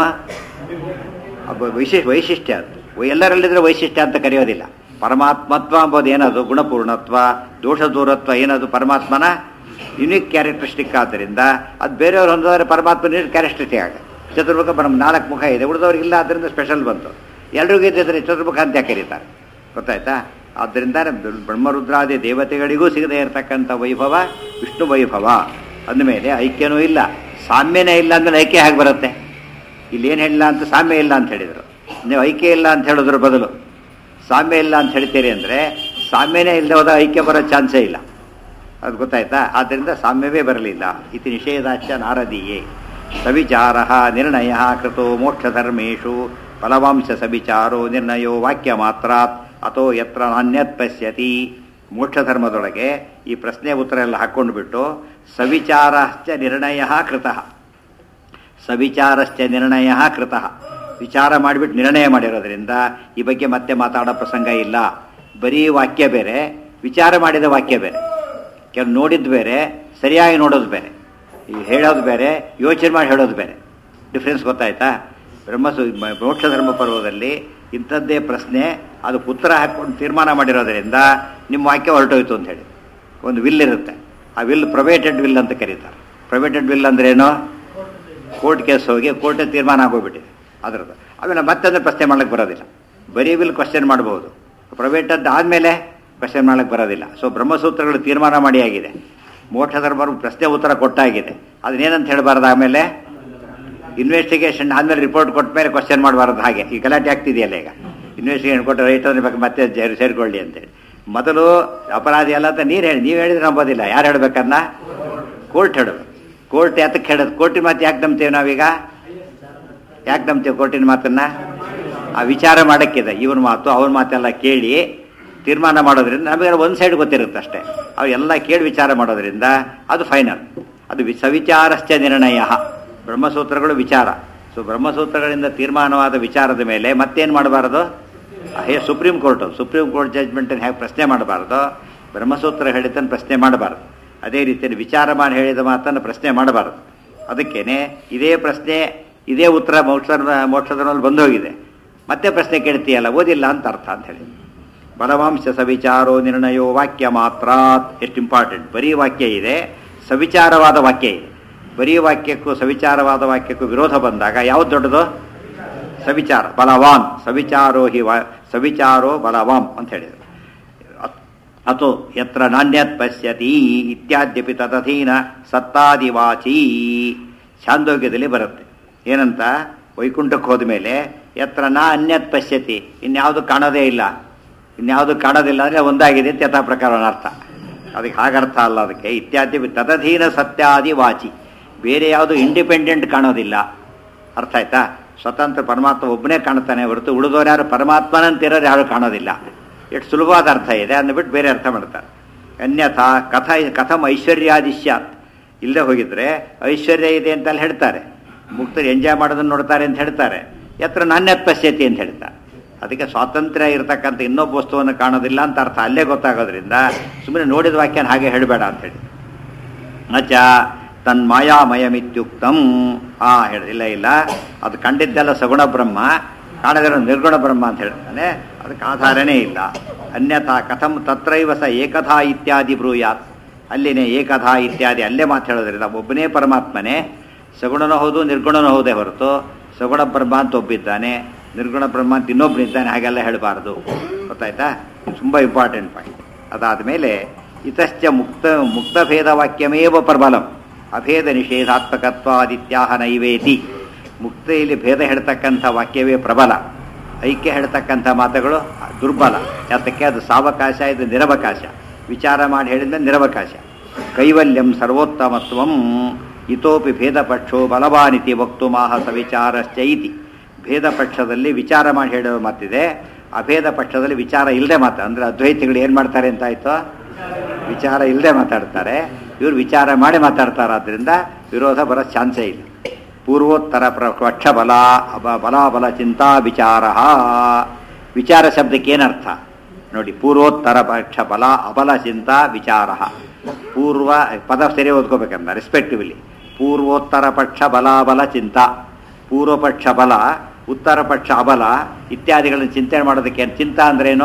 ಒಬ್ಬ ವೈಶಿಷ್ಟ್ಯ ವೈಶಿಷ್ಟ್ಯ ಅದು ಎಲ್ಲರಲ್ಲಿದ್ರೆ ವೈಶಿಷ್ಟ್ಯ ಅಂತ ಕರೆಯೋದಿಲ್ಲ ಪರಮಾತ್ಮತ್ವ ಅಂಬೋದು ಏನದು ಗುಣಪೂರ್ಣತ್ವ ದೋಷ ದೂರತ್ವ ಏನದು ಪರಮಾತ್ಮನ ಯುನಿಕ್ ಕ್ಯಾರೆಕ್ಟರಿಸ್ಟಿಕ್ ಆದ್ದರಿಂದ ಅದು ಬೇರೆಯವ್ರು ಹೊಂದಿದ್ರೆ ಪರಮಾತ್ಮನ ಕ್ಯಾರೆಕ್ಟರಿಸ್ಟಿಕ್ ಆಗ ಚತುರ್ಮುಖ ಬರಮ್ ನಾಲ್ಕು ಮುಖ ಇದೆ ಉಳಿದವ್ರಿಗೆ ಇಲ್ಲ ಆದ್ದರಿಂದ ಸ್ಪೆಷಲ್ ಬಂತು ಎಲ್ರಿಗೂ ಇದ್ದಿದ್ರೆ ಚತುರ್ಮುಖ ಅಂತ ಯಾಕೆ ಕರೀತಾರೆ ಗೊತ್ತಾಯ್ತಾ ಆದ್ದರಿಂದ ಬ್ರಹ್ಮರುದ್ರಾದಿ ದೇವತೆಗಳಿಗೂ ಸಿಗದೇ ಇರತಕ್ಕಂಥ ವೈಭವ ವಿಷ್ಣು ವೈಭವ ಅಂದಮೇಲೆ ಐಕ್ಯನೂ ಇಲ್ಲ ಸಾಮ್ಯನೇ ಇಲ್ಲ ಅಂದ್ರೆ ಐಕ್ಯ ಹೇಗೆ ಬರುತ್ತೆ ಇಲ್ಲಿ ಏನು ಹೇಳಿಲ್ಲ ಅಂತ ಸಾಮ್ಯ ಇಲ್ಲ ಅಂತ ಹೇಳಿದರು ನೀವು ಐಕ್ಯ ಇಲ್ಲ ಅಂತ ಹೇಳೋದ್ರ ಬದಲು ಸಾಮ್ಯ ಇಲ್ಲ ಅಂತ ಹೇಳ್ತೀರಿ ಅಂದರೆ ಸಾಮ್ಯನೇ ಇಲ್ಲದೆ ಹೋದ ಐಕ್ಯ ಬರೋ ಚಾನ್ಸೇ ಇಲ್ಲ ಅದು ಗೊತ್ತಾಯ್ತಾ ಆದ್ದರಿಂದ ಸಾಮ್ಯವೇ ಬರಲಿಲ್ಲ ಇತಿ ನಿಷೇಧಾಚ ನಾರದೀಯೇ ಸವಿಚಾರ ನಿರ್ಣಯ ಕೃತೋ ಮೋಕ್ಷಧರ್ಮೇಶು ಫಲವಾಂಶ ಸವಿಚಾರೋ ನಿರ್ಣಯೋ ವಾಕ್ಯ ಮಾತ್ರಾತ್ ಅಥೋ ಯತ್ರ ನಾಣ್ಯತ್ ಪಶ್ಯತಿ ಮೋಕ್ಷಧರ್ಮದೊಳಗೆ ಈ ಪ್ರಶ್ನೆ ಉತ್ತರ ಎಲ್ಲ ಹಾಕ್ಕೊಂಡು ಬಿಟ್ಟು ಸವಿಚಾರಶ್ಚ ನಿರ್ಣಯ ಕೃತಃ ಸವಿಚಾರಶ್ಚ ನಿರ್ಣಯ ಕೃತಃ ವಿಚಾರ ಮಾಡಿಬಿಟ್ಟು ನಿರ್ಣಯ ಮಾಡಿರೋದ್ರಿಂದ ಈ ಬಗ್ಗೆ ಮತ್ತೆ ಮಾತಾಡೋ ಪ್ರಸಂಗ ಇಲ್ಲ ಬರೀ ವಾಕ್ಯ ಬೇರೆ ವಿಚಾರ ಮಾಡಿದ ವಾಕ್ಯ ಬೇರೆ ಕೆಲವು ನೋಡಿದ್ದು ಬೇರೆ ಸರಿಯಾಗಿ ನೋಡೋದು ಬೇರೆ ಈ ಹೇಳೋದು ಬೇರೆ ಯೋಚನೆ ಮಾಡಿ ಹೇಳೋದು ಬೇರೆ ಡಿಫ್ರೆನ್ಸ್ ಗೊತ್ತಾಯ್ತಾ ಬ್ರಹ್ಮಸು ಮೋಕ್ಷ ಧರ್ಮ ಪರ್ವದಲ್ಲಿ ಇಂಥದ್ದೇ ಪ್ರಶ್ನೆ ಅದು ಉತ್ತರ ಹಾಕ್ಕೊಂಡು ತೀರ್ಮಾನ ಮಾಡಿರೋದ್ರಿಂದ ನಿಮ್ಮ ವಾಕ್ಯ ಹೊರಟೋಯ್ತು ಅಂತ ಹೇಳಿ ಒಂದು ವಿಲ್ ಇರುತ್ತೆ ಆ ವಿಲ್ ಪ್ರೊವೇಟೆಡ್ ವಿಲ್ ಅಂತ ಕರೀತಾರೆ ಪ್ರೊವೇಟೆಡ್ ವಿಲ್ ಅಂದ್ರೆ ಏನು ಕೋರ್ಟ್ ಕೇಸ್ ಹೋಗಿ ಕೋರ್ಟೇ ತೀರ್ಮಾನ ಆಗೋಗ್ಬಿಟ್ಟಿದೆ ಅದರದ್ದು ಆಮೇಲೆ ಮತ್ತೊಂದು ಪ್ರಶ್ನೆ ಮಾಡ್ಲಿಕ್ಕೆ ಬರೋದಿಲ್ಲ ಬರೀ ವಿಲ್ ಕ್ವಶನ್ ಮಾಡ್ಬೋದು ಪ್ರೈವೇಟದ್ದು ಆದಮೇಲೆ ಕ್ವಶನ್ ಮಾಡ್ಲಿಕ್ಕೆ ಬರೋದಿಲ್ಲ ಸೊ ಬ್ರಹ್ಮಸೂತ್ರಗಳು ತೀರ್ಮಾನ ಮಾಡಿ ಆಗಿದೆ ಮೋಕ್ಷ ಧರ್ಮ ಪ್ರಶ್ನೆ ಉತ್ತರ ಕೊಟ್ಟಾಗಿದೆ ಅದನ್ನೇನಂತ ಹೇಳಬಾರ್ದು ಆಮೇಲೆ ಇನ್ವೆಸ್ಟಿಗೇಷನ್ ಆದಮೇಲೆ ರಿಪೋರ್ಟ್ ಕೊಟ್ಟ ಮೇಲೆ ಕ್ವಶನ್ ಮಾಡಬಾರ್ದು ಹಾಗೆ ಈ ಗಲಾಟೆ ಆಗ್ತಿದೆಯಲ್ಲ ಈಗ ಇನ್ವೆಸ್ಟಿಗೇಷನ್ ಕೊಟ್ಟು ರೈಟ್ ಅಂದ್ರೆ ಬೇಕು ಮತ್ತೆ ಜೈ- ಸೇರ್ಕೊಳ್ಳಿ ಅಂತೇಳಿ ಮೊದಲು ಅಪರಾಧಿ ಅಲ್ಲ ಅಂತ ನೀರು ಹೇಳಿ ನೀವು ಹೇಳಿದ್ರೆ ನಂಬೋದಿಲ್ಲ ಯಾರು ಹೇಳ್ಬೇಕನ್ನ ಕೋರ್ಟ್ ಹೇಳಬೇಕು ಕೋರ್ಟ್ ಯಾತಕ್ಕೆ ಹೇಳೋದು ಕೋರ್ಟಿನ ಮಾತು ಯಾಕೆ ನಂಬ್ತೇವೆ ನಾವೀಗ ಯಾಕೆ ನಂಬ್ತೇವೆ ಕೋರ್ಟಿನ ಮಾತನ್ನ ಆ ವಿಚಾರ ಮಾಡೋಕ್ಕಿದೆ ಇವನ ಮಾತು ಅವನ ಮಾತೆಲ್ಲ ಕೇಳಿ ತೀರ್ಮಾನ ಮಾಡೋದ್ರಿಂದ ನಮಗೆ ಒಂದು ಸೈಡ್ ಗೊತ್ತಿರುತ್ತೆ ಅಷ್ಟೇ ಅವು ಎಲ್ಲ ಕೇಳಿ ವಿಚಾರ ಮಾಡೋದ್ರಿಂದ ಅದು ಫೈನಲ್ ಅದು ವಿ- ಸವಿಚಾರಶ್ಚ ನಿರ್ಣಯ ಬ್ರಹ್ಮಸೂತ್ರಗಳು ವಿಚಾರ ಸೊ ಬ್ರಹ್ಮಸೂತ್ರಗಳಿಂದ ತೀರ್ಮಾನವಾದ ವಿಚಾರದ ಮೇಲೆ ಮತ್ತೇನು ಮಾಡಬಾರದು ಹೇ ಸುಪ್ರೀಂ ಕೋರ್ಟು ಸುಪ್ರೀಂ ಕೋರ್ಟ್ ಜಜ್ಮೆಂಟನ್ನು ಹೇಗೆ ಪ್ರಶ್ನೆ ಮಾಡಬಾರ್ದು ಬ್ರಹ್ಮಸೂತ್ರ ಹೇಳಿದ್ದನ್ನು ಪ್ರಶ್ನೆ ಮಾಡಬಾರ್ದು ಅದೇ ರೀತಿಯಲ್ಲಿ ವಿಚಾರ ಮಾಡಿ ಹೇಳಿದ ಮಾತನ್ನು ಪ್ರಶ್ನೆ ಮಾಡಬಾರದು ಅದಕ್ಕೇನೆ ಇದೇ ಪ್ರಶ್ನೆ ಇದೇ ಉತ್ತರ ಮೋಕ್ಷ ಮೋಕ್ಷದಲ್ಲಿ ಬಂದೋಗಿದೆ ಮತ್ತೆ ಪ್ರಶ್ನೆ ಕೇಳ್ತೀಯಲ್ಲ ಓದಿಲ್ಲ ಅಂತ ಅರ್ಥ ಅಂತ ಹೇಳಿ ಬಲವಾಂಶ ಸವಿಚಾರೋ ನಿರ್ಣಯೋ ವಾಕ್ಯ ಮಾತ್ರ ಎಷ್ಟು ಇಂಪಾರ್ಟೆಂಟ್ ಬರೀ ವಾಕ್ಯ ಇದೆ ಸವಿಚಾರವಾದ ವಾಕ್ಯ ಇದೆ ಬರೀ ವಾಕ್ಯಕ್ಕೂ ಸವಿಚಾರವಾದ ವಾಕ್ಯಕ್ಕೂ ವಿರೋಧ ಬಂದಾಗ ಯಾವ್ದು ದೊಡ್ಡದು ಸವಿಚಾರ ಬಲವಾನ್ ಸವಿಚಾರೋ ಹಿ ವಾ ಸವಿಚಾರೋ ಬಲವಾನ್ ಅಂತ ಹೇಳಿದರು ಅಥೋ ಯತ್ರ ನಾಣ್ಯತ್ ಪಶ್ಯತಿ ಇತ್ಯಾದ್ಯಪಿ ತದಧೀನ ಸತ್ತಾದಿವಾಚಿ ಛಾಂದೋಗ್ಯದಲ್ಲಿ ಬರುತ್ತೆ ಏನಂತ ವೈಕುಂಠಕ್ಕೆ ಹೋದ ಮೇಲೆ ಯತ್ರ ನಾ ಅನ್ಯತ್ ಪಶ್ಯತಿ ಇನ್ಯಾವುದು ಕಾಣೋದೇ ಇಲ್ಲ ಇನ್ಯಾವುದು ಕಾಣೋದಿಲ್ಲ ಅಂದರೆ ಒಂದಾಗಿದೆ ಅಂತ ಯಥಾ ಪ್ರಕಾರ ಅರ್ಥ ಅದಕ್ಕೆ ಹಾಗರ್ಥ ಅಲ್ಲ ಅದಕ್ಕೆ ಇತ್ಯಾದ್ಯಪಿ ತದಧೀನ ಸತ್ಯಾದಿ ವಾಚಿ ಬೇರೆ ಯಾವುದು ಇಂಡಿಪೆಂಡೆಂಟ್ ಕಾಣೋದಿಲ್ಲ ಅರ್ಥ ಆಯ್ತಾ ಸ್ವತಂತ್ರ ಪರಮಾತ್ಮ ಒಬ್ಬನೇ ಕಾಣ್ತಾನೆ ಹೊರತು ಉಳಿದವರು ಯಾರು ಪರಮಾತ್ಮನಂತಿರೋರು ಯಾರು ಕಾಣೋದಿಲ್ಲ ಎಷ್ಟು ಸುಲಭವಾದ ಅರ್ಥ ಇದೆ ಅಂದ್ಬಿಟ್ಟು ಬೇರೆ ಅರ್ಥ ಮಾಡ್ತಾರೆ ಅನ್ಯಥಾ ಕಥ ಕಥಂ ಐಶ್ವರ್ಯಾದಿ ಸ್ಯಾತ್ ಇಲ್ಲದೆ ಹೋಗಿದ್ರೆ ಐಶ್ವರ್ಯ ಇದೆ ಅಂತ ಅಲ್ಲಿ ಹೇಳ್ತಾರೆ ಮುಕ್ತರು ಎಂಜಾಯ್ ಮಾಡೋದನ್ನು ನೋಡ್ತಾರೆ ಅಂತ ಹೇಳ್ತಾರೆ ಎತ್ರ ನಾಣ್ಯತ್ ಪಶ್ಯತಿ ಅಂತ ಹೇಳ್ತಾರೆ ಅದಕ್ಕೆ ಸ್ವಾತಂತ್ರ್ಯ ಇರತಕ್ಕಂಥ ಇನ್ನೊಬ್ಬ ವಸ್ತುವನ್ನು ಕಾಣೋದಿಲ್ಲ ಅಂತ ಅರ್ಥ ಅಲ್ಲೇ ಗೊತ್ತಾಗೋದ್ರಿಂದ ಸುಮ್ಮನೆ ನೋಡಿದ ವಾಕ್ಯನ ಹಾಗೆ ಹೇಳಬೇಡ ಅಂತ ಹೇಳಿ ನಚ ತನ್ಮಾಯಾಮಯಮಿತ್ಯುಕ್ತಂ ಆ ಹೇಳಿಲ್ಲ ಇಲ್ಲ ಅದು ಕಂಡಿದ್ದೆಲ್ಲ ಸಗುಣ ಬ್ರಹ್ಮ ಕಾಣದಿರೋ ನಿರ್ಗುಣ ಬ್ರಹ್ಮ ಅಂತ ಹೇಳ್ತಾನೆ ಅದಕ್ಕೆ ಆಧಾರನೇ ಇಲ್ಲ ಅನ್ಯಥಾ ಕಥಂ ತತ್ರೈವ ಸ ಏಕಥಾ ಇತ್ಯಾದಿ ಬ್ರೂಯಾತ್ ಅಲ್ಲಿನೇ ಏಕಥಾ ಇತ್ಯಾದಿ ಅಲ್ಲೇ ಮಾತು ಹೇಳೋದ್ರಿಂದ ಒಬ್ಬನೇ ಪರಮಾತ್ಮನೇ ಸಗುಣನೂ ಹೌದು ನಿರ್ಗುಣನೂ ಹೌದೇ ಹೊರತು ಸಗುಣ ಬ್ರಹ್ಮ ಅಂತ ಒಬ್ಬಿದ್ದಾನೆ ನಿರ್ಗುಣ ಬ್ರಹ್ಮ ಅಂತ ಇನ್ನೊಬ್ಬನಿದ್ದಾನೆ ಹಾಗೆಲ್ಲ ಹೇಳಬಾರ್ದು ಗೊತ್ತಾಯ್ತಾ ತುಂಬ ಇಂಪಾರ್ಟೆಂಟ್ ಪಾಯಿಂಟ್ ಅದಾದ ಮೇಲೆ ಇತಶ್ಚ ಮುಕ್ತ ಮುಕ್ತಭೇದ ವಾಕ್ಯಮೇವ ಪ್ರಬಲಂ ಅಭೇದ ನಿಷೇಧಾತ್ಮಕತ್ವಾದಿತ್ಯಾಹ ನೈವೇತಿ ಮುಕ್ತಿಯಲ್ಲಿ ಭೇದ ಹೇಳ್ತಕ್ಕಂಥ ವಾಕ್ಯವೇ ಪ್ರಬಲ ಐಕ್ಯ ಹೇಳ್ತಕ್ಕಂಥ ಮಾತುಗಳು ದುರ್ಬಲ ಯಾತಕ್ಕೆ ಅದು ಸಾವಕಾಶ ಇದು ನಿರವಕಾಶ ವಿಚಾರ ಮಾಡಿ ಹೇಳಿದ್ರೆ ನಿರವಕಾಶ ಕೈವಲ್ಯಂ ಸರ್ವೋತ್ತಮತ್ವಂ ಇತೋಪಿ ಭೇದ ಪಕ್ಷೋ ಬಲವಾನಿತಿ ವಕ್ತು ಮಾಹ ಸವಿಚಾರಶ್ಚೈತಿ ಭೇದ ಪಕ್ಷದಲ್ಲಿ ವಿಚಾರ ಮಾಡಿ ಹೇಳೋ ಮಾತಿದೆ ಅಭೇದ ಪಕ್ಷದಲ್ಲಿ ವಿಚಾರ ಇಲ್ಲದೆ ಮಾತು ಅಂದರೆ ಅದ್ವೈತಿಗಳು ಏನು ಮಾಡ್ತಾರೆ ಅಂತ ಆಯ್ತು ವಿಚಾರ ಇಲ್ಲದೆ ಮಾತಾಡ್ತಾರೆ ಇವರು ವಿಚಾರ ಮಾಡಿ ಮಾತಾಡ್ತಾರಾದ್ರಿಂದ ವಿರೋಧ ಬರೋ ಚಾನ್ಸೇ ಇಲ್ಲ ಪೂರ್ವೋತ್ತರ ಪಕ್ಷ ಬಲ ಅಬ ಬಲಾಬಲ ಚಿಂತಾ ವಿಚಾರ ವಿಚಾರ ಶಬ್ದಕ್ಕೆ ಏನರ್ಥ ನೋಡಿ ಪೂರ್ವೋತ್ತರ ಪಕ್ಷ ಬಲ ಅಬಲ ಚಿಂತಾ ವಿಚಾರ ಪೂರ್ವ ಪದ ಸರಿ ಓದ್ಕೋಬೇಕಂತ ರೆಸ್ಪೆಕ್ಟಿವ್ಲಿ ಪೂರ್ವೋತ್ತರ ಪಕ್ಷ ಬಲಾಬಲ ಚಿಂತಾ ಪೂರ್ವ ಪಕ್ಷ ಬಲ ಉತ್ತರ ಪಕ್ಷ ಅಬಲ ಇತ್ಯಾದಿಗಳನ್ನು ಚಿಂತನೆ ಮಾಡೋದಕ್ಕೆ ಚಿಂತಾ ಅಂದ್ರೇನು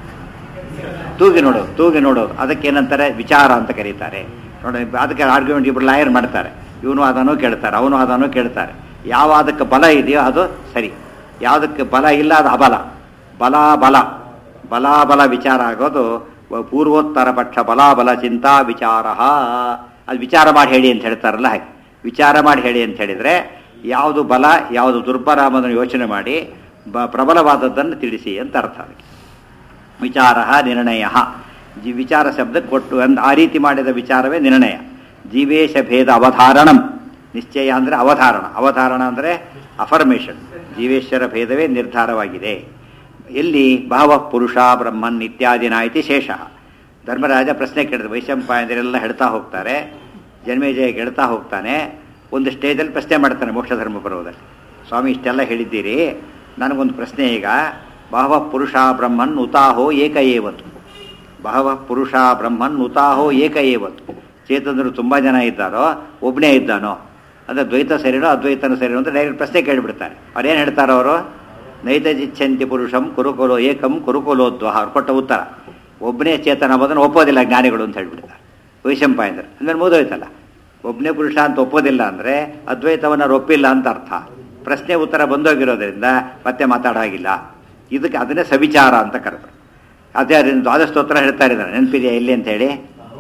ತೂಗಿ ನೋಡೋದು ತೂಗಿ ನೋಡೋದು ಅದಕ್ಕೆ ಏನಂತಾರೆ ವಿಚಾರ ಅಂತ ಕರೀತಾರೆ ನೋಡಿ ಅದಕ್ಕೆ ಆರ್ಗ್ಯುಮೆಂಟ್ ಇಬ್ಬರು ಲಾಯರ್ ಮಾಡ್ತಾರೆ ಇವನು ಅದನ್ನು ಕೇಳ್ತಾರೆ ಅವನು ಅದನ್ನು ಕೇಳ್ತಾರೆ ಯಾವ ಅದಕ್ಕೆ ಬಲ ಇದೆಯೋ ಅದು ಸರಿ ಯಾವುದಕ್ಕೆ ಬಲ ಇಲ್ಲ ಅದು ಅಬಲ ಬಲ ಬಲ ಬಲಾಬಲ ವಿಚಾರ ಆಗೋದು ಪೂರ್ವೋತ್ತರ ಪಕ್ಷ ಬಲಾಬಲ ಚಿಂತಾ ವಿಚಾರ ಅದು ವಿಚಾರ ಮಾಡಿ ಹೇಳಿ ಅಂತ ಹೇಳ್ತಾರಲ್ಲ ಹಾಗೆ ವಿಚಾರ ಮಾಡಿ ಹೇಳಿ ಅಂತ ಹೇಳಿದರೆ ಯಾವುದು ಬಲ ಯಾವುದು ದುರ್ಬಲ ಅನ್ನೋದನ್ನು ಯೋಚನೆ ಮಾಡಿ ಬ ಪ್ರಬಲವಾದದ್ದನ್ನು ತಿಳಿಸಿ ಅಂತ ಅರ್ಥ ಅದಕ್ಕೆ ವಿಚಾರ ನಿರ್ಣಯ ಜಿ ವಿಚಾರ ಶಬ್ದ ಕೊಟ್ಟು ಅಂದ್ ಆ ರೀತಿ ಮಾಡಿದ ವಿಚಾರವೇ ನಿರ್ಣಯ ಜೀವೇಶ ಭೇದ ಅವಧಾರಣಂ ನಿಶ್ಚಯ ಅಂದರೆ ಅವಧಾರಣ ಅವಧಾರಣ ಅಂದರೆ ಅಫರ್ಮೇಷನ್ ಜೀವೇಶ್ವರ ಭೇದವೇ ನಿರ್ಧಾರವಾಗಿದೆ ಎಲ್ಲಿ ಭಾವ ಪುರುಷ ಬ್ರಹ್ಮನ್ ಇತ್ಯಾದಿನ ಇತಿ ಶೇಷ ಧರ್ಮರಾಜ ಪ್ರಶ್ನೆ ಕೇಳಿದ್ರು ವೈಶಂಪಾಯಂದರೆಲ್ಲ ಹೇಳ್ತಾ ಹೋಗ್ತಾರೆ ಜನ್ಮೇಜಯ ಹೇಳ್ತಾ ಹೋಗ್ತಾನೆ ಒಂದು ಸ್ಟೇಜಲ್ಲಿ ಪ್ರಶ್ನೆ ಮಾಡ್ತಾನೆ ಮೋಕ್ಷ ಧರ್ಮ ಪರ್ವದಲ್ಲಿ ಸ್ವಾಮಿ ಇಷ್ಟೆಲ್ಲ ಹೇಳಿದ್ದೀರಿ ನನಗೊಂದು ಪ್ರಶ್ನೆ ಈಗ ಬಹವ ಪುರುಷ ಬ್ರಹ್ಮನ್ ಉತಾಹೋ ಏಕ ಏವತ್ತು ಬಹವ ಪುರುಷ ಬ್ರಹ್ಮನ್ ಉತಾಹೋ ಏಕ ಏವತ್ತು ಚೇತನರು ತುಂಬ ಜನ ಇದ್ದಾರೋ ಒಬ್ಬನೇ ಇದ್ದಾನೋ ಅಂದರೆ ದ್ವೈತ ಸರಿನೋ ಅದ್ವೈತನ ಸರಿನೋ ಅಂತ ಡೈರೆಕ್ಟ್ ಪ್ರಶ್ನೆ ಕೇಳಿಬಿಡ್ತಾರೆ ಅವ್ರೇನು ಹೇಳ್ತಾರೆ ಅವರು ನೈತಜಿಚ್ಛಂತಿ ಪುರುಷಂ ಕುರುಕುಲೋ ಏಕಂ ಕುರುಕುಲೋದ್ವಹ ಅವ್ರು ಕೊಟ್ಟ ಉತ್ತರ ಒಬ್ಬನೇ ಚೇತನ ಅನ್ನೋದನ್ನು ಒಪ್ಪೋದಿಲ್ಲ ಜ್ಞಾನಿಗಳು ಅಂತ ಹೇಳ್ಬಿಡ್ತಾರೆ ವೈಶಂಪಾಯಂದ್ರ ಅಂದರೆ ಮುಗಿದೋಯ್ತಲ್ಲ ಒಬ್ಬನೇ ಪುರುಷ ಅಂತ ಒಪ್ಪೋದಿಲ್ಲ ಅಂದರೆ ಅದ್ವೈತವನ್ನು ಅವ್ರು ಒಪ್ಪಿಲ್ಲ ಅಂತ ಅರ್ಥ ಪ್ರಶ್ನೆ ಉತ್ತರ ಬಂದೋಗಿರೋದ್ರಿಂದ ಮತ್ತೆ ಮಾತಾಡೋ ಹಾಗಿಲ್ಲ ಇದಕ್ಕೆ ಅದನ್ನೇ ಸವಿಚಾರ ಅಂತ ಕರೆದ್ರು ಅದೇ ಅದನ್ನು ದ್ವಾದಸ್ತೋತ್ರ ಹೇಳ್ತಾ ಇದ್ದಾರೆ ನೆನಪಿದೆಯಾ ಎಲ್ಲಿ ಅಂತ ಹೇಳಿ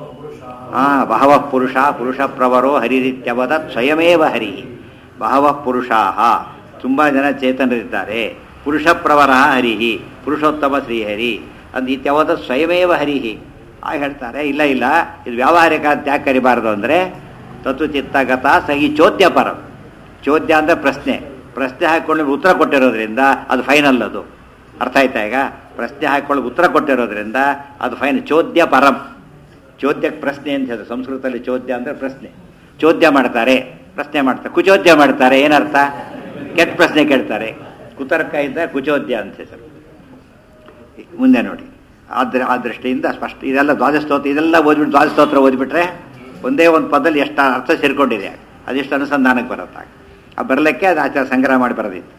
ಹಾ ಬಹವ ಪುರುಷ ಪುರುಷ ಪ್ರವರೋ ಹರಿರಿತ್ಯವದ ಸ್ವಯಮೇವ ಹರಿ ಬಹವ ಪುರುಷಾ ತುಂಬ ಜನ ಚೇತನರಿದ್ದಾರೆ ಪುರುಷ ಪ್ರವರ ಹರಿಹಿ ಪುರುಷೋತ್ತಮ ಶ್ರೀಹರಿ ಅದು ಇತ್ಯವದ ಸ್ವಯಮೇವ ಹರಿಹಿ ಆ ಹೇಳ್ತಾರೆ ಇಲ್ಲ ಇಲ್ಲ ಇದು ವ್ಯಾವಹಾರಿಕ ಅಂತ ಯಾಕೆ ಕರಿಬಾರ್ದು ಅಂದರೆ ತತ್ವಚಿತ್ತಗತ ಸಹಿ ಚೋದ್ಯ ಪರ ಚೋದ್ಯ ಅಂದರೆ ಪ್ರಶ್ನೆ ಪ್ರಶ್ನೆ ಹಾಕೊಂಡು ಉತ್ತರ ಕೊಟ್ಟಿರೋದ್ರಿಂದ ಅದು ಫೈನಲ್ ಅದು ಅರ್ಥ ಆಯ್ತಾ ಈಗ ಪ್ರಶ್ನೆ ಹಾಕೊಳ್ಳಿ ಉತ್ತರ ಕೊಟ್ಟಿರೋದ್ರಿಂದ ಅದು ಫೈನ್ ಚೋದ್ಯ ಪರಂ ಚೋದ್ಯಕ್ಕೆ ಪ್ರಶ್ನೆ ಅಂತ ಹೇಳಿದ್ರು ಸಂಸ್ಕೃತದಲ್ಲಿ ಚೋದ್ಯ ಅಂದರೆ ಪ್ರಶ್ನೆ ಚೋದ್ಯ ಮಾಡ್ತಾರೆ ಪ್ರಶ್ನೆ ಮಾಡ್ತಾರೆ ಕುಚೋದ್ಯ ಮಾಡ್ತಾರೆ ಏನರ್ಥ ಕೆಟ್ಟ ಪ್ರಶ್ನೆ ಕೇಳ್ತಾರೆ ಕುತರ್ಕ ಇದ್ದ ಕುಚೋದ್ಯ ಅಂತ ಹೆಸರು ಮುಂದೆ ನೋಡಿ ಆದ್ರೆ ಆ ದೃಷ್ಟಿಯಿಂದ ಸ್ಪಷ್ಟ ಇದೆಲ್ಲ ದ್ವಾದಸ್ತೋತ್ರ ಇದೆಲ್ಲ ಓದ್ಬಿಟ್ಟು ದ್ವಾದಸ್ತೋತ್ರ ಓದ್ಬಿಟ್ರೆ ಒಂದೇ ಒಂದು ಪದದಲ್ಲಿ ಎಷ್ಟು ಅರ್ಥ ಸೇರ್ಕೊಂಡಿದೆ ಅದೆಷ್ಟು ಅನುಸಂಧಾನಕ್ಕೆ ಬರುತ್ತೆ ಆ ಬರಲಿಕ್ಕೆ ಅದು ಆಚಾರ ಸಂಗ್ರಹ ಮಾಡಿ ಬರೆದಿತ್ತು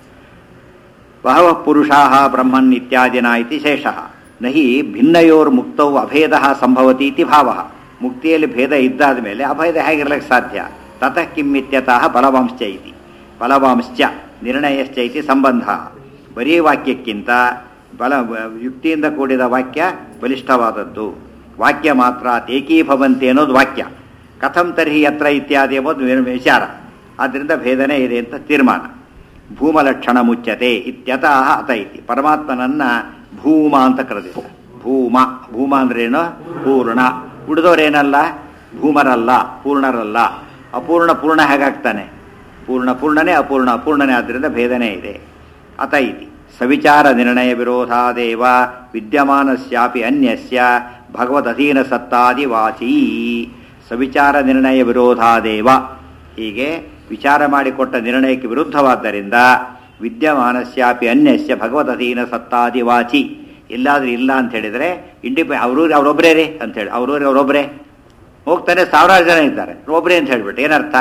ಬಹವ ಪುರುಷಾ ಬ್ರಹ್ಮನ್ ಇತ್ಯಾದಿನ ಇತಿ ಶೇಷ ನಹಿ ಭಿನ್ನಯೋರ್ ಮುಕ್ತವು ಅಭೇದ ಸಂಭವತಿ ಇತಿ ಭಾವ ಮುಕ್ತಿಯಲ್ಲಿ ಭೇದ ಇದ್ದಾದ ಮೇಲೆ ಅಭೇದ ಹೇಗಿರ್ಲಿಕ್ಕೆ ಸಾಧ್ಯ ತತಃ ಕಿಮ್ಮಿತ್ಯತಃ ಬಲವಾಂಶ್ಚ ಇತಿ ಬಲವಾಂಶ್ಚ ನಿರ್ಣಯಶ್ಚ ಇತಿ ಸಂಬಂಧ ಬರೀ ವಾಕ್ಯಕ್ಕಿಂತ ಬಲ ಯುಕ್ತಿಯಿಂದ ಕೂಡಿದ ವಾಕ್ಯ ಬಲಿಷ್ಠವಾದದ್ದು ವಾಕ್ಯ ಮಾತ್ರ ಏಕೀಭವಂತಿ ಅನ್ನೋದು ವಾಕ್ಯ ಕಥಂ ತರ್ಹಿ ಯತ್ರ ಇತ್ಯಾದಿ ಎಂಬುದು ವಿಚಾರ ಆದ್ದರಿಂದ ಭೇದನೆ ಇದೆ ಅಂತ ತೀರ್ಮಾನ ಭೂಮಲಕ್ಷಣ ಮುಚ್ಚತೆ ಇತ್ಯತಃ ಅತ ಇತಿ ಪರಮಾತ್ಮನನ್ನ ಭೂಮ ಅಂತ ಕರೆದಿದ್ದಾರೆ ಭೂಮ ಭೂಮ ಅಂದ್ರೇನು ಪೂರ್ಣ ಉಳಿದವರೇನಲ್ಲ ಭೂಮರಲ್ಲ ಪೂರ್ಣರಲ್ಲ ಅಪೂರ್ಣ ಪೂರ್ಣ ಹೇಗಾಗ್ತಾನೆ ಪೂರ್ಣ ಪೂರ್ಣನೇ ಅಪೂರ್ಣ ಅಪೂರ್ಣನೇ ಆದ್ದರಿಂದ ಭೇದನೆ ಇದೆ ಅತ ಇತಿ ಸವಿಚಾರ ನಿರ್ಣಯ ವಿರೋಧಾದೇವ ವಿದ್ಯಮಾನಸ್ಯಾಪಿ ಅನ್ಯಸ್ಯ ಭಗವದಧೀನ ಸತ್ತಾದಿ ವಾಚೀ ಸವಿಚಾರ ನಿರ್ಣಯ ವಿರೋಧಾದೇವ ಹೀಗೆ ವಿಚಾರ ಮಾಡಿಕೊಟ್ಟ ನಿರ್ಣಯಕ್ಕೆ ವಿರುದ್ಧವಾದ್ದರಿಂದ ವಿದ್ಯಮಾನಸ್ಯಾಪಿ ಅನ್ಯಸ್ಯ ಭಗವದಧೀನ ಸತ್ತಾದಿ ವಾಚಿ ಎಲ್ಲಾದ್ರೂ ಇಲ್ಲ ಅಂತ ಹೇಳಿದ್ರೆ ಇಂಡಿಪೆ ಅವ್ರೂರು ಅವರೊಬ್ಬರೇ ರೀ ಅಂತ ಹೇಳಿ ಅವ್ರೂರು ಅವರೊಬ್ಬರೇ ಹೋಗ್ತಾನೆ ಸಾವಿರಾರು ಜನ ಇದ್ದಾರೆ ಒಬ್ಬರೇ ಅಂತ ಹೇಳ್ಬಿಟ್ಟು ಏನರ್ಥ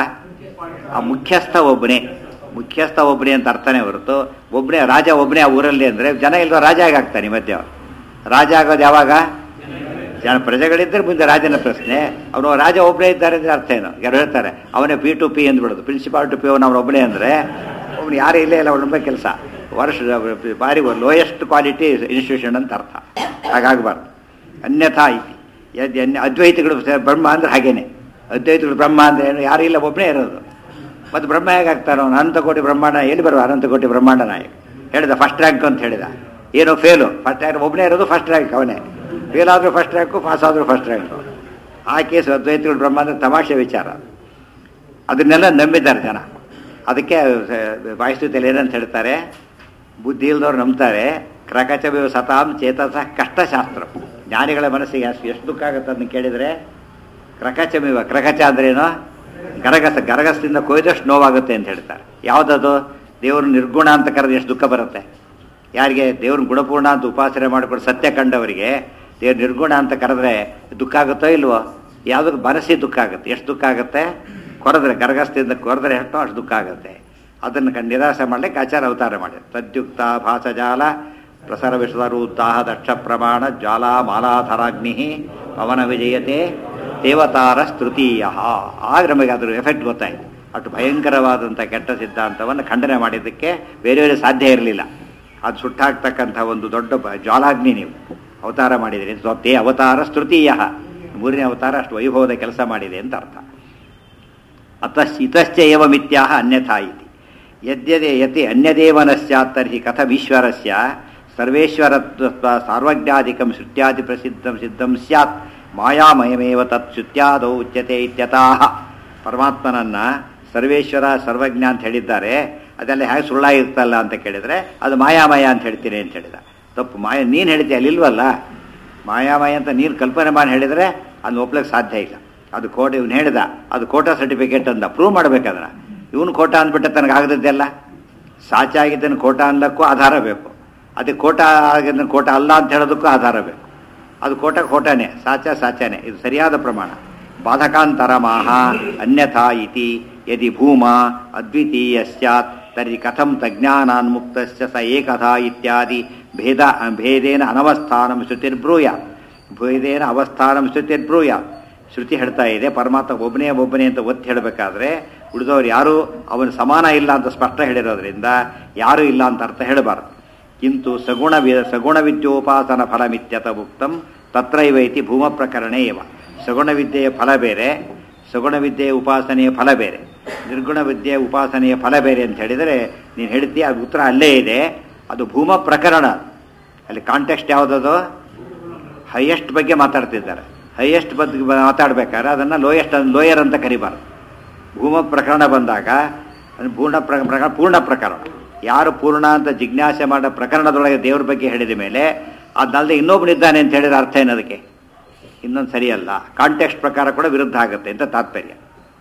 ಆ ಮುಖ್ಯಸ್ಥ ಒಬ್ಬನೇ ಮುಖ್ಯಸ್ಥ ಒಬ್ಬನೇ ಅಂತ ಅರ್ಥನೇ ಹೊರತು ಒಬ್ಬನೇ ರಾಜ ಒಬ್ಬನೇ ಆ ಊರಲ್ಲಿ ಅಂದರೆ ಜನ ಇಲ್ದೋ ರಾಜ ಆಗ್ತಾನೆ ಮಧ್ಯ ರಾಜ ಆಗೋದು ಯಾವಾಗ ಜನ ಪ್ರಜೆಗಳಿದ್ದರೆ ಮುಂದೆ ರಾಜನ ಪ್ರಶ್ನೆ ಅವನು ರಾಜ ಒಬ್ಬನೇ ಇದ್ದಾರೆ ಅಂದ್ರೆ ಅರ್ಥ ಏನು ಯಾರು ಹೇಳ್ತಾರೆ ಅವನೇ ಪಿ ಟು ಪಿ ಅಂದ್ಬಿಡೋದು ಪ್ರಿನ್ಸಿಪಾಲ್ ಟು ಪಿ ಅವನು ಅವನೊಬ್ಬನೇ ಅಂದರೆ ಅವನು ಯಾರೂ ಇಲ್ಲೇ ಇಲ್ಲ ಅವನೊಬ್ಬ ಕೆಲಸ ವರ್ಷ ಭಾರಿ ಲೋಯೆಸ್ಟ್ ಕ್ವಾಲಿಟಿ ಇನ್ಸ್ಟಿಟ್ಯೂಷನ್ ಅಂತ ಅರ್ಥ ಹಾಗಾಗಬಾರ್ದು ಅನ್ಯಥಾ ಇತಿ ಯದ್ ಅನ್ಯ ಅದ್ವೈತಗಳು ಸ- ಬ್ರಹ್ಮ ಅಂದ್ರೆ ಹಾಗೇನೆ ಅದ್ವೈತಗಳು ಬ್ರಹ್ಮ ಅಂದ್ರೆ ಏನು ಯಾರು ಇಲ್ಲ ಒಬ್ಬನೇ ಇರೋದು ಮತ್ತು ಬ್ರಹ್ಮ ಹೇಗಾಗ್ತಾರೋ ಅವನು ಅನಂತ ಕೋಟಿ ಬ್ರಹ್ಮಾಂಡ ಎಲ್ಲಿ ಬರುವ ಅನಂತ ಕೋಟಿ ಬ್ರಹ್ಮಾಂಡ ನಾಯಕ ಹೇಳಿದ ಫಸ್ಟ್ ರ್ಯಾಂಕ್ ಅಂತ ಹೇಳಿದ ಏನೋ ಫೇಲು ಫಸ್ಟ್ ರ್ಯಾಂಕ್ ಒಬ್ಬನೇ ಇರೋದು ಫಸ್ಟ್ ರ್ಯಾಂಕ್ ಅವನೇ ಫೇಲ್ ಆದರೂ ಫಸ್ಟ್ ರ್ಯಾಂಕು ಪಾಸ್ ಆದರೂ ಫಸ್ಟ್ ರ್ಯಾಂಕು ಆ ಕೇಸು ಅದ್ವೈತಗಳು ಬ್ರಹ್ಮ ಅಂದ್ರೆ ತಮಾಷೆ ವಿಚಾರ ಅದನ್ನೆಲ್ಲ ನಂಬಿದ್ದಾರೆ ಜನ ಅದಕ್ಕೆ ವಾಯುಸ್ತುತಿಯಲ್ಲಿ ಏನಂತ ಹೇಳ್ತಾರೆ ಬುದ್ಧಿ ಇಲ್ದವ್ರು ನಂಬ್ತಾರೆ ಕ್ರಕಚವ್ಯ ಸತಾಂ ಚೇತಸ ಕಷ್ಟಶಾಸ್ತ್ರ ಜ್ಞಾನಿಗಳ ಮನಸ್ಸಿಗೆ ಎಷ್ಟು ಎಷ್ಟು ದುಃಖ ಆಗುತ್ತೆ ಅದನ್ನ ಕೇಳಿದರೆ ಕ್ರಕಚಮಿವ ಕ್ರಕಚ ಅಂದ್ರೇನು ಗರಗಸ ಗರಗಸದಿಂದ ಕೊಯ್ದಷ್ಟು ನೋವಾಗುತ್ತೆ ಅಂತ ಹೇಳ್ತಾರೆ ಯಾವುದದು ದೇವರು ನಿರ್ಗುಣ ಅಂತ ಕರೆದು ಎಷ್ಟು ದುಃಖ ಬರುತ್ತೆ ಯಾರಿಗೆ ದೇವ್ರನ್ನ ಗುಣಪೂರ್ಣ ಅಂತ ಉಪಾಸನೆ ಮಾಡಿಕೊಂಡು ಸತ್ಯ ಕಂಡವರಿಗೆ ದೇವ್ರು ನಿರ್ಗುಣ ಅಂತ ಕರೆದ್ರೆ ದುಃಖ ಆಗುತ್ತೋ ಇಲ್ವೋ ಯಾವುದಕ್ಕೆ ಬರಸಿ ದುಃಖ ಆಗುತ್ತೆ ಎಷ್ಟು ದುಃಖ ಆಗುತ್ತೆ ಕೊರೆದ್ರೆ ಗರಗಸದಿಂದ ಕೊರೆದ್ರೆ ಎಷ್ಟೋ ಅಷ್ಟು ದುಃಖ ಆಗುತ್ತೆ ಅದನ್ನು ಕಂಡು ನಿರಾಸೆ ಮಾಡಲಿಕ್ಕೆ ಆಚಾರ ಅವತಾರ ಮಾಡಿ ತದ್ಯುಕ್ತ ಭಾಸಜಾಲ ಪ್ರಸರ ವಿಶ್ವರೂತಾಹ ದಕ್ಷ ಪ್ರಮಾಣ ಜ್ವಾಲ ಮಾಲಾಧರಾಗ್ನಿ ಪವನ ವಿಜಯತೆ ದೇವತಾರ ಸ್ತೃತೀಯ ಆಗ ನಮಗೆ ಅದ್ರ ಎಫೆಕ್ಟ್ ಗೊತ್ತಾಯಿತು ಅಷ್ಟು ಭಯಂಕರವಾದಂಥ ಕೆಟ್ಟ ಸಿದ್ಧಾಂತವನ್ನು ಖಂಡನೆ ಮಾಡಿದ್ದಕ್ಕೆ ಬೇರೆ ಬೇರೆ ಸಾಧ್ಯ ಇರಲಿಲ್ಲ ಅದು ಸುಟ್ಟಾಕ್ತಕ್ಕಂಥ ಒಂದು ದೊಡ್ಡ ಬ- ಜ್ವಾಲಾಗ್ನಿ ನೀವು ಅವತಾರ ಮಾಡಿದಿರಿ ಸ್ವತ್ತೇ ಅವತಾರ ಸ್ತೃತೀಯ ಮೂರನೇ ಅವತಾರ ಅಷ್ಟು ವೈಭವದ ಕೆಲಸ ಮಾಡಿದೆ ಅಂತ ಅರ್ಥ ಅತಃ ಇತಶ್ಚ ಏವ ಮಿಥ್ಯಾಹ ಅನ್ಯಥಾ ಇತಿ ಯದ್ಯದೆ ಯತಿ ಅನ್ಯದೇವನ ಸ್ಯಾತ್ ತರ್ಹಿ ಕಥಮೀಶ್ವರಸ್ಯ ಸರ್ವೇಶ್ವರತ್ವ ಸಾರ್ವಜ್ಞಾಧಿಕಂ ಶ್ರುತ್ಯಾದಿ ಪ್ರಸಿದ್ಧಂ ಸಿದ್ಧಂ ಸ್ಯಾತ್ ಮಾಯಾಮಯಮೇವ ತತ್ ಶ್ರುತ್ಯಾದೌ ಉಚ್ಯತೆ ಇತ್ಯತಾಹ ಪರಮಾತ್ಮನನ್ನ ಸರ್ವೇಶ್ವರ ಸರ್ವಜ್ಞ ಅಂತ ಹೇಳಿದ್ದಾರೆ ಅದೆಲ್ಲ ಹೇಗೆ ಸುಳ್ಳಾಗಿರ್ತಲ್ಲ ಅಂತ ಕೇಳಿದರೆ ಅದು ಮಾಯಾಮಯ ಅಂತ ಹೇಳ್ತೀನಿ ಅಂತ ಹೇಳಿದ ತಪ್ಪು ಮಾಯ ನೀನು ಹೇಳ್ತೀಯ ಅಲ್ಲಿಲ್ವಲ್ಲ ಮಾಯಾಮಯ ಅಂತ ನೀನು ಕಲ್ಪನೆ ಮಾಡಿ ಹೇಳಿದರೆ ಅದನ್ನ ಒಪ್ಲಿಕ್ಕೆ ಸಾಧ್ಯ ಇಲ್ಲ ಅದು ಕೋಟ ಇವನು ಹೇಳಿದ ಅದು ಕೋಟಾ ಸರ್ಟಿಫಿಕೇಟ್ ಅಂದ ಪ್ರೂವ್ ಮಾಡ್ಬೇಕದನ್ನ ಇವನು ಕೋಟ ಅಂದ್ಬಿಟ್ಟೆ ತನಗೆ ಆಗದದ್ದೆಲ್ಲ ಸಾಚ ಆಗಿದ್ದನ್ನು ಕೋಟ ಅನ್ಲಕ್ಕೂ ಆಧಾರ ಬೇಕು ಅದಕ್ಕೆ ಕೋಟ ಆಗಿದ್ದನ್ನು ಕೋಟ ಅಲ್ಲ ಅಂತ ಹೇಳೋದಕ್ಕೂ ಆಧಾರ ಬೇಕು ಅದು ಕೋಟ ಕೋಟನೇ ಸಾಚ ಸಾಚನೆ ಇದು ಸರಿಯಾದ ಪ್ರಮಾಣ ಬಾಧಕಾಂತರಮಾಹ ಅನ್ಯಥಾ ಇತಿ ಯದಿ ಭೂಮ ಅದ್ವಿತೀಯ ಸ್ಯಾತ್ ತರ್ಹಿ ಕಥಂ ತಜ್ಞಾನಾನ್ಮುಕ್ತಸ್ಯ ಸ ಏಕಥಾ ಇತ್ಯಾದಿ ಭೇದ ಭೇದೇನ ಅನವಸ್ಥಾನಂ ಶ್ರುತಿರ್ಬ್ರೂಯಾತ್ ಭೇದೇನ ಅವಸ್ಥಾನಂ ಶ್ರುತಿರ್ಬ್ರೂಯಾತ್ ಶ್ರುತಿ ಹೇಳ್ತಾ ಇದೆ ಪರಮಾತ್ಮ ಒಬ್ಬನೇ ಒಬ್ಬನೇ ಅಂತ ಒತ್ತಿ ಹೇಳಬೇಕಾದ್ರೆ ಉಳಿದವರು ಯಾರೂ ಅವನು ಸಮಾನ ಇಲ್ಲ ಅಂತ ಸ್ಪಷ್ಟ ಹೇಳಿರೋದ್ರಿಂದ ಯಾರೂ ಇಲ್ಲ ಅಂತ ಅರ್ಥ ಹೇಳಬಾರದು ಕಿಂತು ಸಗುಣ ವಿ ಸಗುಣ ವಿದ್ಯೋಪಾಸನ ಫಲಮಿತ್ಯತ ಉಕ್ತಂ ತತ್ರೈವ ಇತಿ ಭೂಮ ಪ್ರಕರಣೇ ಇವ ಸಗುಣ ವಿದ್ಯೆಯ ಫಲ ಬೇರೆ ಸಗುಣ ವಿದ್ಯೆಯ ಉಪಾಸನೆಯ ಫಲ ಬೇರೆ ನಿರ್ಗುಣ ವಿದ್ಯೆಯ ಉಪಾಸನೆಯ ಫಲ ಬೇರೆ ಅಂತ ಹೇಳಿದರೆ ನೀನು ಹೇಳ್ತೀಯ ಅದು ಉತ್ತರ ಅಲ್ಲೇ ಇದೆ ಅದು ಭೂಮ ಪ್ರಕರಣ ಅಲ್ಲಿ ಕಾಂಟೆಕ್ಸ್ಟ್ ಯಾವುದದು ಹೈಯೆಸ್ಟ್ ಬಗ್ಗೆ ಮಾತಾಡ್ತಿದ್ದಾರೆ ಹೈಯೆಸ್ಟ್ ಬಗ್ಗೆ ಮಾತಾಡ್ಬೇಕಾದ್ರೆ ಅದನ್ನು ಲೋಯೆಸ್ಟ್ ಲೋಯರ್ ಅಂತ ಕರಿಬಾರ್ದು ಭೂಮ ಪ್ರಕರಣ ಬಂದಾಗ ಅದು ಪೂರ್ಣ ಪ್ರ ಪ್ರಕರಣ ಪೂರ್ಣ ಪ್ರಕರಣ ಯಾರು ಪೂರ್ಣ ಅಂತ ಜಿಜ್ಞಾಸೆ ಮಾಡೋ ಪ್ರಕರಣದೊಳಗೆ ದೇವ್ರ ಬಗ್ಗೆ ಹೇಳಿದ ಮೇಲೆ ಅದಲ್ಲದೆ ಇನ್ನೊಬ್ಬನಿದ್ದಾನೆ ಅಂತ ಹೇಳಿದ ಅರ್ಥ ಏನದಕ್ಕೆ ಇನ್ನೊಂದು ಸರಿಯಲ್ಲ ಕಾಂಟೆಕ್ಸ್ಟ್ ಪ್ರಕಾರ ಕೂಡ ವಿರುದ್ಧ ಆಗುತ್ತೆ ಅಂತ ತಾತ್ಪರ್ಯ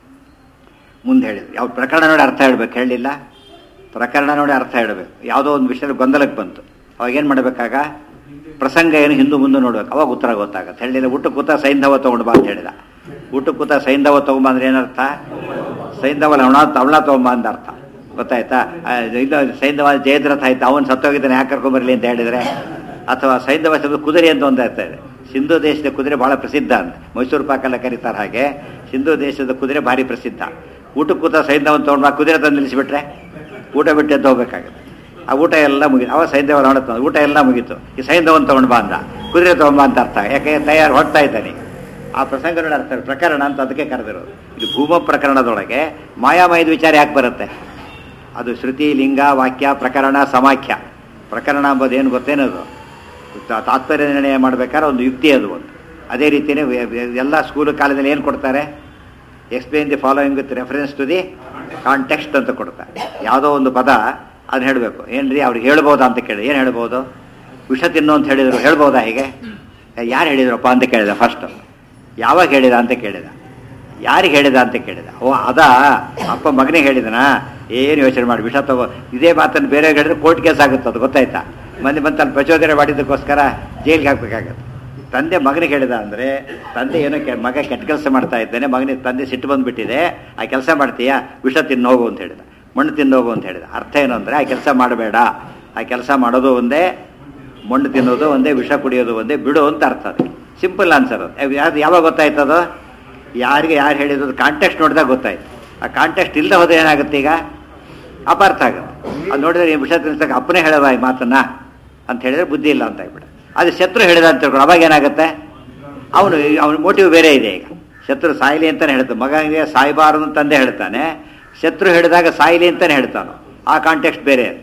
ಮುಂದೆ ಹೇಳಿದ್ರು ಯಾವ ಪ್ರಕರಣ ನೋಡಿ ಅರ್ಥ ಹೇಳ್ಬೇಕು ಹೇಳಿಲ್ಲ ಪ್ರಕರಣ ನೋಡಿ ಅರ್ಥ ಹೇಳಬೇಕು ಯಾವುದೋ ಒಂದು ವಿಷಯದ ಗೊಂದಲಕ್ಕೆ ಬಂತು ಅವಾಗ ಏನು ಮಾಡಬೇಕಾಗ ಪ್ರಸಂಗ ಏನು ಹಿಂದೂ ಮುಂದೆ ನೋಡ್ಬೇಕು ಅವಾಗ ಉತ್ತರ ಗೊತ್ತಾಗತ್ತೆ ಹೇಳಿಲ್ಲ ಊಟ ಕೂತ ಸೈಂಧವ ತೊಗೊಂಡು ಬಾ ಅಂತ ಹೇಳಿದ ಊಟಕ್ಕೆ ಕೂತ ಸೈಂಧವ ತಗೊಂಬಂದ್ರೆ ಏನರ್ಥ ಸೈಂಧವ ಲವಣ ತವಳ ತಗೊಂಬ ಅಂತ ಅರ್ಥ ಗೊತ್ತಾಯ್ತಾ ಆ, ಇದು ಸೈಂಧವ ಜಯದ್ರಥ ಆಯ್ತು ಅವನು ಸತ್ತೋಗಿದ್ದಾನೆ ಯಾಕೆ ಕರ್ಕೊಂಬರ್ಲಿ ಅಂತ ಹೇಳಿದ್ರೆ ಅಥವಾ ಸೈಂಧವ ಶಬ್ದ ಕುದುರೆ ಅಂತ ಒಂದು ಅರ್ಥ ಇದೆ ಸಿಂಧು ದೇಶದ ಕುದುರೆ ಬಹಳ ಪ್ರಸಿದ್ಧ ಅಂತ ಮೈಸೂರು ಪಾಕೆಲ್ಲ ಕರೀತಾರೆ ಹಾಗೆ ಸಿಂಧು ದೇಶದ ಕುದುರೆ ಭಾರಿ ಪ್ರಸಿದ್ಧ ಊಟಕ್ಕೆ ಕೂತ ಸೈಂಧವನ್ ತಗೊಂಡು ಆ ಕುದುರೆ ತಂದು ನಿಲ್ಲಿಸಿಬಿಟ್ರೆ ಊಟ ಬಿಟ್ಟು ಎದ್ದು ಹೋಗ್ಬೇಕಾಗುತ್ತೆ ಆ ಊಟ ಎಲ್ಲ ಮುಗಿತು ಅವ ಸೈಂಧವ ನೋಡುತ್ತ ಊಟ ಎಲ್ಲ ಮುಗೀತು ಈ ಸೈಂಧವನ್ ತಗೊಂಡು ಬಾ ಅಂದ ಕುದುರೆ ತಗೊಂಬ ಅಂತ ಅರ್ಥ ಯಾಕೆ ತಯಾರು ಹೊಡ್ತಾ ಇದ್ದಾನೆ ಆ ಪ್ರಸಂಗಗಳ ಅರ್ಥ ಪ್ರಕರಣ ಅಂತ ಅದಕ್ಕೆ ಕರೆದಿರೋದು ಇದು ಭೂಮ ಪ್ರಕರಣದೊಳಗೆ ಮಾಯಾಮಯದ ವಿಚಾರ ಯಾಕೆ ಬರುತ್ತೆ ಅದು ಶ್ರುತಿ ಲಿಂಗ ವಾಕ್ಯ ಪ್ರಕರಣ ಸಮಾಖ್ಯ ಪ್ರಕರಣ ಅಂಬೋದು ಏನು ಗೊತ್ತೇನದು ತಾ- ತಾತ್ಪರ್ಯ ನಿರ್ಣಯ ಮಾಡ್ಬೇಕಾದ್ರೆ ಒಂದು ಯುಕ್ತಿ ಅದು ಒಂದು ಅದೇ ರೀತಿಯೇ ವೆ- ವೆ- ಎಲ್ಲ ಸ್ಕೂಲ್ ಕಾಲೇಜಲ್ಲಿ ಏನು ಕೊಡ್ತಾರೆ explain the following with reference to the context ಅಂತ ಕೊಡ್ತಾರೆ ಯಾವುದೋ ಒಂದು ಪದ ಅದನ್ನ ಹೇಳಬೇಕು ಏನ್ರಿ ಅವ್ರಿಗೆ ಹೇಳ್ಬೋದಾ ಅಂತ ಕೇಳಿ ಏನು ಹೇಳ್ಬೋದು ವಿಷ ತಿನ್ನು ಅಂತ ಹೇಳಿದ್ರು ಹೇಳ್ಬೋದಾ ಹೀಗೆ ಯಾರು ಹೇಳಿದ್ರಪ್ಪ ಅಂತ ಕೇಳಿದ ಫಸ್ಟ್ ಯಾವಾಗ ಹೇಳಿದ ಅಂತ ಕೇಳಿದ ಯಾರಿಗೆ ಹೇಳಿದ ಅಂತ ಕೇಳಿದ ಓ ಅದಾ ಅಪ್ಪ ಮಗನಿಗೆ ಹೇಳಿದನಾ ಏನು ಯೋಚನೆ ಮಾಡಿ ವಿಷ ತಗೋ ಇದೇ ಮಾತನ್ನು ಬೇರೆ ಹೇಳಿದ್ರೆ ಕೋರ್ಟ್ ಕೇಸ್ ಆಗುತ್ತೆ ಅದು ಗೊತ್ತಾಯ್ತಾ ಮಂದಿ ಬಂತು ಅಲ್ಲಿ ಪ್ರಚೋದನೆ ಮಾಡಿದ್ದಕ್ಕೋಸ್ಕರ ಜೈಲಿಗೆ ಹಾಕ್ಬೇಕಾಗತ್ತೆ ತಂದೆ ಮಗನಿಗೆ ಹೇಳಿದ ಅಂದರೆ ತಂದೆ ಏನೋ ಕೆ ಮಗ ಕೆಟ್ಟ ಕೆಲಸ ಮಾಡ್ತಾ ಇದ್ದಾನೆ ಮಗನಿಗೆ ತಂದೆ ಸಿಟ್ಟು ಬಂದುಬಿಟ್ಟಿದೆ ಆ ಕೆಲಸ ಮಾಡ್ತೀಯಾ ವಿಷ ತಿನ್ನು ಹೋಗು ಅಂತ ಹೇಳಿದ ಮಣ್ಣು ತಿನ್ನು ಹೋಗು ಅಂತ ಹೇಳಿದ ಅರ್ಥ ಏನು ಅಂದರೆ ಆ ಕೆಲಸ ಮಾಡಬೇಡ ಆ ಕೆಲಸ ಮಾಡೋದು ಒಂದೇ ಮಣ್ಣು ತಿನ್ನೋದು ಒಂದೇ ವಿಷ ಕುಡಿಯೋದು ಒಂದೇ ಬಿಡು ಅಂತ ಅರ್ಥ ಅದಕ್ಕೆ ಸಿಂಪಲ್ ಆನ್ಸರ್ ಅದು ಯಾವ್ದು ಯಾವಾಗ ಗೊತ್ತಾಯ್ತದು ಯಾರಿಗೆ ಯಾರು ಹೇಳಿದ್ರು ಕಾಂಟೆಕ್ಸ್ಟ್ ನೋಡಿದಾಗ ಗೊತ್ತಾಯ್ತು ಆ ಕಾಂಟೆಕ್ಸ್ಟ್ ಇಲ್ಲದೆ ಹೋದ್ರೆ ಏನಾಗುತ್ತೆ ಈಗ ಅಪಾರ್ಥ ಆಗುತ್ತೆ ಅದು ನೋಡಿದ್ರೆ ಈ ವಿಷಯ ತಿನ್ಸಕ್ಕೆ ಅಪ್ಪನೇ ಹೇಳದ ಈ ಮಾತನ್ನ ಅಂತ ಹೇಳಿದ್ರೆ ಬುದ್ಧಿ ಇಲ್ಲ ಅಂತ ಆಗ್ಬಿಡ ಅದು ಶತ್ರು ಹೇಳಿದ ಅಂತ ತಿಳ್ಕೊಂಡು ಅವಾಗ ಏನಾಗುತ್ತೆ ಅವನು ಅವನ ಮೋಟಿವ್ ಬೇರೆ ಇದೆ ಈಗ ಶತ್ರು ಸಾಯ್ಲಿ ಅಂತಾನೆ ಹೇಳ್ತಾನೆ ಮಗನಿಗೆ ಸಾಯ್ಬಾರದು ಅಂತ ತಂದೆ ಹೇಳ್ತಾನೆ ಶತ್ರು ಹೇಳಿದಾಗ ಸಾಯ್ಲಿ ಅಂತಾನೆ ಹೇಳ್ತಾನೆ ಆ ಕಾಂಟೆಕ್ಸ್ಟ್ ಬೇರೆ ಅದು.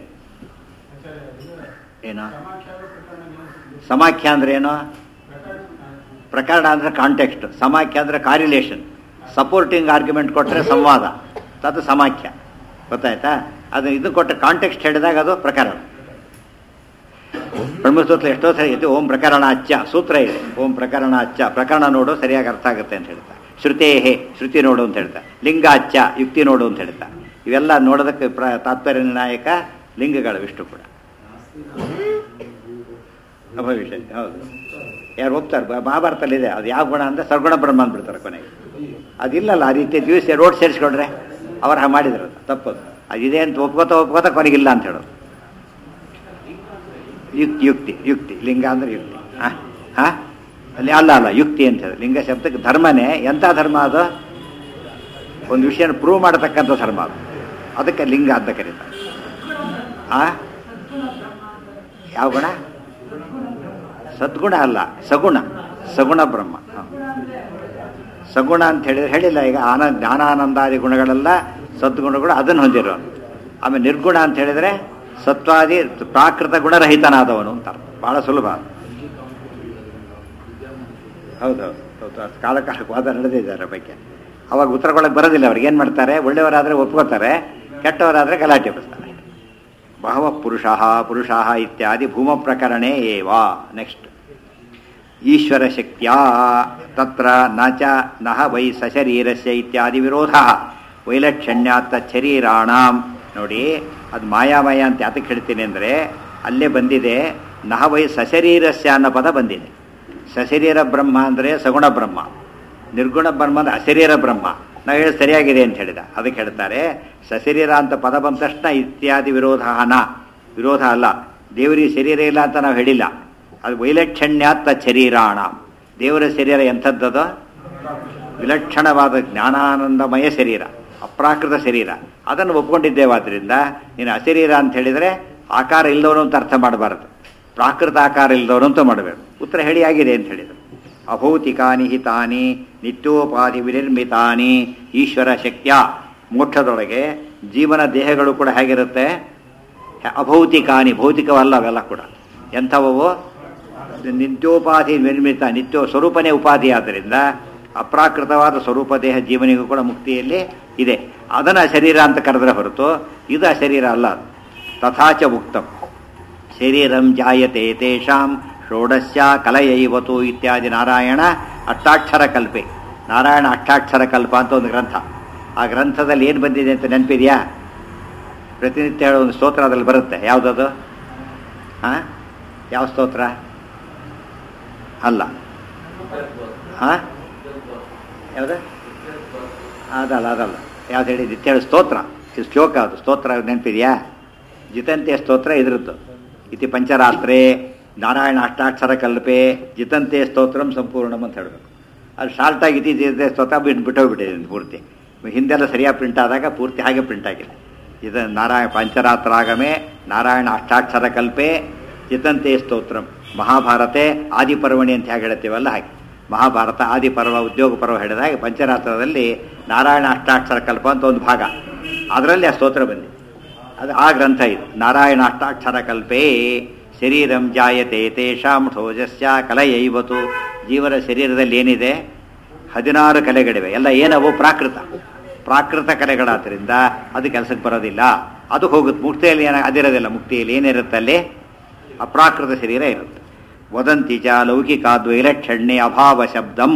ಏನು ಸಮಾಖ್ಯ ಅಂದ್ರೆ ಏನು ಪ್ರಕರಣ ಅಂದ್ರೆ ಕಾಂಟೆಕ್ಸ್ಟ್ ಸಮಾಖ್ಯ ಅಂದ್ರೆ ಕಾರ್ಯುಲೇಷನ್ ಸಪೋರ್ಟಿಂಗ್ ಆರ್ಗ್ಯುಮೆಂಟ್ ಕೊಟ್ಟರೆ ಸಂವಾದ ಅದು ಸಮಾಖ್ಯ ಗೊತ್ತಾಯ್ತಾ ಅದು ಇದು ಕೊಟ್ಟ ಕಾಂಟೆಕ್ಸ್ಟ್ ಹೇಳಿದಾಗ ಅದು ಪ್ರಕರಣ ಬ್ರಹ್ಮಸೂತ್ರ ಎಷ್ಟೋ ಸರಿ ಇದೆ ಓಂ ಪ್ರಕರಣ ಅಚ್ಚ ಸೂತ್ರ ಇದೆ ಓಂ ಪ್ರಕರಣ ಅಚ್ಚ ಪ್ರಕರಣ ನೋಡು ಸರಿಯಾಗಿ ಅರ್ಥ ಆಗುತ್ತೆ ಅಂತ ಹೇಳ್ತಾ ಶ್ರುತೇಹೆ ಶ್ರುತಿ ನೋಡು ಅಂತ ಹೇಳ್ತಾ ಲಿಂಗ ಅಚ್ಚ ಯುಕ್ತಿ ನೋಡು ಅಂತ ಹೇಳ್ತಾ ಇವೆಲ್ಲ ನೋಡೋದಕ್ಕೆ ಪ್ರ ತಾತ್ಪರ್ಯ ನಿರ್ಣಾಯಕ ಲಿಂಗಗಳು ಇಷ್ಟು ಕೂಡ ಅಭವಿಷ್ಯ ಹೌದು ಯಾರು ಒಪ್ತಾರೆ ಬ- ಮಹಾಭಾರತಲ್ಲಿದೆ ಅದು ಯಾವ ಗುಣ ಅಂದ್ರೆ ಸರ್ಗುಣ ಬ್ರಹ್ಮ ಅಂದ್ಬಿಡ್ತಾರೆ ಕೊನೆಗೆ ಅದಿಲ್ಲಲ್ಲ ಆ ರೀತಿ ದಿವಸ ರೋಡ್ ಸೇರಿಸ್ಕೊಂಡ್ರೆ ಅವ್ರು ಹಾಗೆ ಮಾಡಿದ್ರು ಅದು ತಪ್ಪದು ಅದಿದೆ ಅಂತ ಒಪ್ಕೋತಾ ಒಪ್ಕೋತಾ ಕೊನೆಗಿಲ್ಲ ಅಂತ ಹೇಳೋದು ಯುಕ್ತಿ ಯುಕ್ತಿ ಯುಕ್ತಿ ಲಿಂಗ ಅಂದ್ರೆ ಯುಕ್ತಿ ಹಾ ಹಾ ಅಲ್ಲಿ ಅಲ್ಲ ಅಲ್ಲ ಯುಕ್ತಿ ಅಂತ ಹೇಳಿ ಲಿಂಗ ಶಬ್ದಕ್ಕೆ ಧರ್ಮನೇ ಎಂಥ ಧರ್ಮ ಅದು ಒಂದು ವಿಷಯನ ಪ್ರೂವ್ ಮಾಡತಕ್ಕಂಥ ಧರ್ಮ ಅದು ಅದಕ್ಕೆ ಲಿಂಗ ಅಂತ ಕರೀತಾರೆ ಆ ಯಾವ ಗುಣ ಸದ್ಗುಣ ಅಲ್ಲ ಸಗುಣ ಸಗುಣ ಬ್ರಹ್ಮ ಹ. ಸಗುಣ ಅಂತ ಹೇಳಿದ್ರೆ ಹೇಳಿಲ್ಲ ಈಗ ಆನ ಜ್ಞಾನಾನಂದಾದಿ ಗುಣಗಳೆಲ್ಲ ಸದ್ಗುಣಗಳು ಅದನ್ನು ಹೊಂದಿರೋನು ಆಮೇಲೆ ನಿರ್ಗುಣ ಅಂತ ಹೇಳಿದ್ರೆ ಸತ್ವಾದಿ ಪ್ರಾಕೃತ ಗುಣರಹಿತನಾದವನು ಅಂತ ಅರ್ಥ. ಬಹಳ ಸುಲಭ ಹೌದೌದು ಹೌದು ಅದು ಕಾಲ ಕಾಲಕ್ಕೆ ವಾದ ನಡೆದಿದೆ ಅದರ ಬಗ್ಗೆ ಅವಾಗ ಉತ್ತರ ಕೊಡಕ್ಕೆ ಬರೋದಿಲ್ಲ ಅವ್ರಿಗೆ ಏನು ಮಾಡ್ತಾರೆ ಒಳ್ಳೆಯವರಾದರೆ ಒಪ್ಕೋತಾರೆ ಕೆಟ್ಟವರಾದರೆ ಗಲಾಟೆ ಬರ್ತಾರೆ ಬಹವ ಪುರುಷ ಪುರುಷ ಇತ್ಯಾದಿ ಭೂಮ ಪ್ರಕರಣೇ ಏವ ನೆಕ್ಸ್ಟ್ ಈಶ್ವರ ಶಕ್ತಿಯ ತತ್ರ ನ ಚ ನಹ ವೈ ಸಶರೀರಸ್ಯ ಇತ್ಯಾದಿ ವಿರೋಧ ವೈಲಕ್ಷಣ್ಯಾತ್ ಶರೀರಾಣಾಂ ನೋಡಿ ಅದು ಮಾಯಾಮಯ ಅಂತ ಯಾತಕ್ಕೆ ಹೇಳ್ತೀನಿ ಅಂದರೆ ಅಲ್ಲೇ ಬಂದಿದೆ ನಹ ವೈ ಸಶರೀರಸ್ಯ ಅನ್ನೋ ಪದ ಬಂದಿದೆ ಸಶರೀರ ಬ್ರಹ್ಮ ಅಂದರೆ ಸಗುಣ ಬ್ರಹ್ಮ ನಿರ್ಗುಣ ಬ್ರಹ್ಮ ಅಂದರೆ ಅಶರೀರ ಬ್ರಹ್ಮ ನಾವು ಹೇಳಿ ಸರಿಯಾಗಿದೆ ಅಂತ ಹೇಳಿದ ಅದಕ್ಕೆ ಹೇಳ್ತಾರೆ ಸಶರೀರ ಅಂತ ಪದ ಬಂದ ತಕ್ಷಣ ಇತ್ಯಾದಿ ವಿರೋಧ ನ ವಿರೋಧ ಅಲ್ಲ ದೇವರಿಗೆ ಶರೀರ ಇಲ್ಲ ಅಂತ ನಾವು ಹೇಳಿಲ್ಲ ಅದು ವೈಲಕ್ಷಣ್ಯಾತ್ತ ಶರೀರಾಣ ದೇವರ ಶರೀರ ಎಂಥದ್ದದು ವಿಲಕ್ಷಣವಾದ ಜ್ಞಾನಾನಂದಮಯ ಶರೀರ ಅಪ್ರಾಕೃತ ಶರೀರ ಅದನ್ನು ಒಪ್ಕೊಂಡಿದ್ದೇವಾದ್ರಿಂದ ನೀನು ಅಶರೀರ ಅಂತ ಹೇಳಿದರೆ ಆಕಾರ ಇಲ್ಲದವನು ಅಂತ ಅರ್ಥ ಮಾಡಬಾರದು ಪ್ರಾಕೃತ ಆಕಾರ ಇಲ್ಲದವನು ಅಂತ ಮಾಡಬೇಕು ಉತ್ತರ ಹೇಳಿ ಆಗಿದೆ ಅಂತ ಹೇಳಿದರು ಅಭೌತಿಕಾನಿ ಹಿತಾನಿ ನಿತ್ಯೋಪಾಧಿ ವಿನಿರ್ಮಿತಾನಿ ಈಶ್ವರ ಶಕ್ತಿಯ ಮೋಕ್ಷದೊಳಗೆ ಜೀವನ ದೇಹಗಳು ಕೂಡ ಹೇಗಿರುತ್ತೆ ಅಭೌತಿಕಾನಿ ಭೌತಿಕವಲ್ಲ ಅವೆಲ್ಲ ಕೂಡ ಎಂಥವವು ನಿತ್ಯೋಪಾಧಿ ನಿರ್ಮಿತ ನಿತ್ಯ ಸ್ವರೂಪನೇ ಉಪಾಧಿ ಆದ್ದರಿಂದ ಅಪ್ರಾಕೃತವಾದ ಸ್ವರೂಪ ದೇಹ ಜೀವನಿಗೂ ಕೂಡ ಮುಕ್ತಿಯಲ್ಲಿ ಇದೆ ಅದನ್ನು ಶರೀರ ಅಂತ ಕರೆದ್ರೆ ಹೊರತು ಇದು ಶರೀರ ಅಲ್ಲ ಅದು. ತಥಾಚ ಉಕ್ತಂ ಶರೀರಂ ಜಾಯತೆ ತೇಷಾಂ ಷೋಡಶ್ಯ ಕಲಯೈವತು ಇತ್ಯಾದಿ ನಾರಾಯಣ ಅಷ್ಟಾಕ್ಷರ ಕಲ್ಪೆ ನಾರಾಯಣ ಅಷ್ಟಾಕ್ಷರ ಕಲ್ಪ ಅಂತ ಒಂದು ಗ್ರಂಥ ಆ ಗ್ರಂಥದಲ್ಲಿ ಏನು ಬಂದಿದೆ ಅಂತ ನೆನಪಿದೆಯಾ ಪ್ರತಿನಿತ್ಯ ಹೇಳೋ ಒಂದು ಸ್ತೋತ್ರ ಅದ್ರಲ್ಲಿ ಬರುತ್ತೆ ಯಾವುದದು ಹಾಂ ಯಾವ ಸ್ತೋತ್ರ ಅಲ್ಲ ಹಾಂ ಯಾವ್ದು ಅದಲ್ಲ ಅದಲ್ಲ ಯಾವ್ದು ಹೇಳಿ ನಿತ್ಯ ಹೇಳಿ ಸ್ತೋತ್ರ ಇದು ಶ್ಲೋಕ ಅದು ಸ್ತೋತ್ರ ನೆನಪಿದೆಯಾ ಜಿತಂತೆ ಸ್ತೋತ್ರ ಇದ್ರದ್ದು ಇತಿ ಪಂಚರಾತ್ರೆ ನಾರಾಯಣ ಅಷ್ಟಾಕ್ಷರ ಕಲ್ಪೆ ಜಿತಂತೆ ಸ್ತೋತ್ರಂ ಸಂಪೂರ್ಣಂ ಅಂತ ಹೇಳಬೇಕು ಅದು ಶಾರ್ಟಾಗಿ ಇತಿ ಜಿತಂತೆ ಸ್ತೋತ್ರ ಬಿಟ್ಟು ಬಿಟ್ಟೋಗ್ಬಿಟ್ಟಿದೆ ಪೂರ್ತಿ ಹಿಂದೆಲ್ಲ ಸರಿಯಾಗಿ ಪ್ರಿಂಟ್ ಆದಾಗ ಪೂರ್ತಿ ಹಾಗೆ ಪ್ರಿಂಟ್ ಆಗಿದೆ ಇದು ನಾರಾಯಣ ಪಂಚರಾತ್ರಾಗಮೆ ನಾರಾಯಣ ಅಷ್ಟಾಕ್ಷರ ಕಲ್ಪೆ ಜಿತಂತೆ ಸ್ತೋತ್ರಂ ಮಹಾಭಾರತೆ ಆದಿಪರ್ವಣಿ ಅಂತ ಹೇಗೆ ಹೇಳ್ತೀವಲ್ಲ ಹಾಗೆ ಮಹಾಭಾರತ ಆದಿಪರ್ವ ಉದ್ಯೋಗ ಪರ್ವ ಹೇಳಿದ ಹಾಗೆ ಪಂಚರಾತ್ರದಲ್ಲಿ ನಾರಾಯಣ ಅಷ್ಟಾಕ್ಷರ ಕಲ್ಪ ಅಂತ ಒಂದು ಭಾಗ ಅದರಲ್ಲಿ ಆ ಸ್ತೋತ್ರ ಬಂದಿದೆ ಅದು ಆ ಗ್ರಂಥ ಇದು ನಾರಾಯಣ ಅಷ್ಟಾಕ್ಷರ ಕಲ್ಪೇ ಶರೀರಂ ಜಾಯತೆ ತೇಷಾಂ ಠೋಜಸ್ಯ ಕಲೆಯೈವತು ಜೀವನ ಶರೀರದಲ್ಲಿ ಏನಿದೆ ಹದಿನಾರು ಕಲೆಗಳಿವೆ ಎಲ್ಲ ಏನವು ಪ್ರಾಕೃತ ಪ್ರಾಕೃತ ಕಲೆಗಳಾದ್ರಿಂದ ಅದು ಕೆಲಸಕ್ಕೆ ಬರೋದಿಲ್ಲ ಅದು ಹೋಗುತ್ತೆ ಮುಕ್ತಿಯಲ್ಲಿ ಏನ ಅದಿರೋದಿಲ್ಲ ಮುಕ್ತಿಯಲ್ಲಿ ಏನಿರುತ್ತೆ ಅಲ್ಲಿ ಅಪ್ರಾಕೃತ ಶರೀರ ಇರುತ್ತೆ ವದಂತಿ ಚ ಲೌಕಿಕಾದ್ವೈಲಕ್ಷಣ್ಯೆ ಅಭಾವ ಶಬ್ದಂ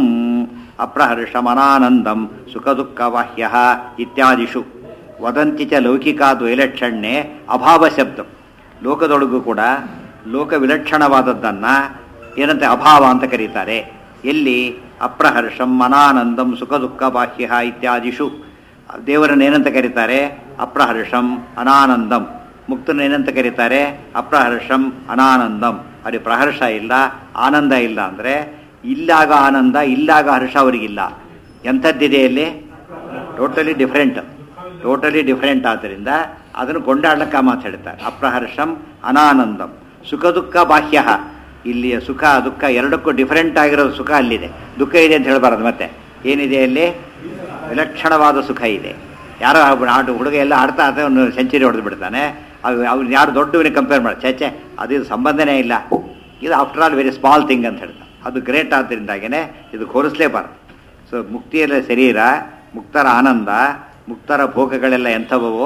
ಅಪ್ರಹರ್ಷಮನಾನಂದಂ ಸುಖ ದುಃಖ ಬಾಹ್ಯ ಇತ್ಯಾದಿಷು ವದಂತಿ ಚ ಲೌಕಿಕಾದ್ವೈಲಕ್ಷಣ್ಯೆ ಅಭಾವ ಶಬ್ದಂ ಲೋಕದೊಳಗೂ ಕೂಡ ಲೋಕ ವಿಲಕ್ಷಣವಾದದ್ದನ್ನು ಏನಂತೆ ಅಭಾವ ಅಂತ ಕರೀತಾರೆ ಎಲ್ಲಿ ಅಪ್ರಹರ್ಷಂ ಅನಾನಂದಂ ಸುಖ ದುಃಖ ಬಾಹ್ಯ ಇತ್ಯಾದಿಷು ದೇವರನ್ನು ಏನಂತ ಕರೀತಾರೆ ಅಪ್ರಹರ್ಷಂ ಅನಾನಂದಂ ಮುಕ್ತನ ಏನಂತ ಕರೀತಾರೆ ಅಪ್ರಹರ್ಷಂ ಅನಾನಂದಂ ಅವ್ರಿಗೆ ಪ್ರಹರ್ಷ ಇಲ್ಲ ಆನಂದ ಇಲ್ಲ ಅಂದರೆ ಇಲ್ಲಾಗ ಆನಂದ ಇಲ್ಲಾಗ ಹರ್ಷ ಅವರಿಗಿಲ್ಲ ಎಂಥದ್ದಿದೆ ಇಲ್ಲಿ ಟೋಟಲಿ ಡಿಫ್ರೆಂಟ್ ಟೋಟಲಿ ಡಿಫ್ರೆಂಟ್ ಆದ್ದರಿಂದ ಅದನ್ನು ಕೊಂಡಾಡ್ಲಕ್ಕ ಮಾತಾಡ್ತಾರೆ ಅಪ್ರಹರ್ಷಂ ಅನಾನಂದಂ ಸುಖ ದುಃಖ ಬಾಹ್ಯ ಇಲ್ಲಿಯ ಸುಖ ದುಃಖ ಎರಡಕ್ಕೂ ಡಿಫರೆಂಟ್ ಆಗಿರೋ ಸುಖ ಅಲ್ಲಿದೆ ದುಃಖ ಇದೆ ಅಂತ ಹೇಳಬಾರದು ಮತ್ತೆ ಏನಿದೆ ಅಲ್ಲಿ ವಿಲಕ್ಷಣವಾದ ಸುಖ ಇದೆ ಯಾರೋ ಆಡು ಹುಡುಗ ಎಲ್ಲ ಆಡ್ತಾ ಆಡ್ತಾ ಒಂದು ಸೆಂಚುರಿ ಹೊಡೆದು ಬಿಡ್ತಾನೆ ಅದು ಅವ್ರು ಯಾರು ದೊಡ್ಡವನಿಗೆ ಕಂಪೇರ್ ಮಾಡಿ ಚೇಚೆ ಅದು ಇದು ಸಂಬಂಧನೇ ಇಲ್ಲ ಇದು after all very small thing ಅಂತ ಹೇಳ್ತಾರೆ ಅದು ಗ್ರೇಟ್ ಆದ್ದರಿಂದಾಗೇ ಇದು ಹೋಲಿಸ್ಲೇಬಾರ್ದು ಸೊ ಮುಕ್ತಿಯಲ್ಲ ಶರೀರ ಮುಕ್ತರ ಆನಂದ ಮುಕ್ತರ ಭೋಗಗಳೆಲ್ಲ ಎಂಥವೋ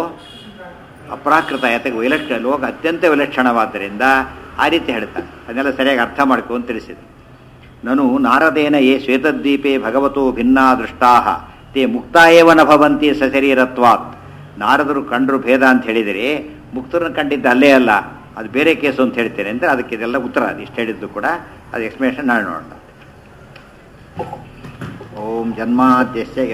ಅಪ್ರಾಕೃತ ಯಾತಕ್ಕೆ ವಿಲಕ್ಷ ಲೋಕ ಅತ್ಯಂತ ವಿಲಕ್ಷಣವಾದ್ದರಿಂದ ಆ ರೀತಿ ಹೇಳ್ತಾರೆ ಅದನ್ನೆಲ್ಲ ಸರಿಯಾಗಿ ಅರ್ಥ ಮಾಡ್ಕೊ ಅಂತ ತಿಳಿಸಿದೆ ನಾನು ನಾರದೇನ ಯೇ ಶ್ವೇತದ್ವೀಪೆ ಭಗವತೋ ಭಿನ್ನಾ ದೃಷ್ಟಾ ತೇ ಮುಕ್ತಾ ಏವ ನ ಭವಂತಿ ಸಶರೀರತ್ವಾತ್ ನಾರದರು ಕಂಡ್ರು ಭೇದ ಅಂತ ಹೇಳಿದರೆ ಮುಕ್ತರನ್ನು ಕಂಡಿದ್ದ ಅಲ್ಲೇ ಅಲ್ಲ ಅದು ಬೇರೆ ಕೇಸು ಅಂತ ಹೇಳ್ತೇನೆ ಅಂದರೆ ಅದಕ್ಕೆ ಇದೆಲ್ಲ ಉತ್ತರ ಅದು ಇಷ್ಟು ಹೇಳಿದ್ದು ಕೂಡ ಅದು ಎಕ್ಸ್ಪ್ಲನೇಷನ್ ನಾಳೆ ನೋಡೋಣ ಓಂ ಜನ್ಮಾದ್ಯಸ್ಯ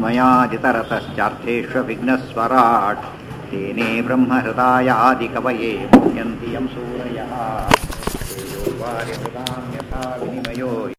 ಯತೋನ್ಮಯಾದಿತರತಶ್ಚಾರ್ಥೇष्वभिघ्नस्वराट् तेने ब्रह्महृदाय आदिकवये मुह्यन्ति यं सूरयः तेजोवारिहृदां यथा विनिमयो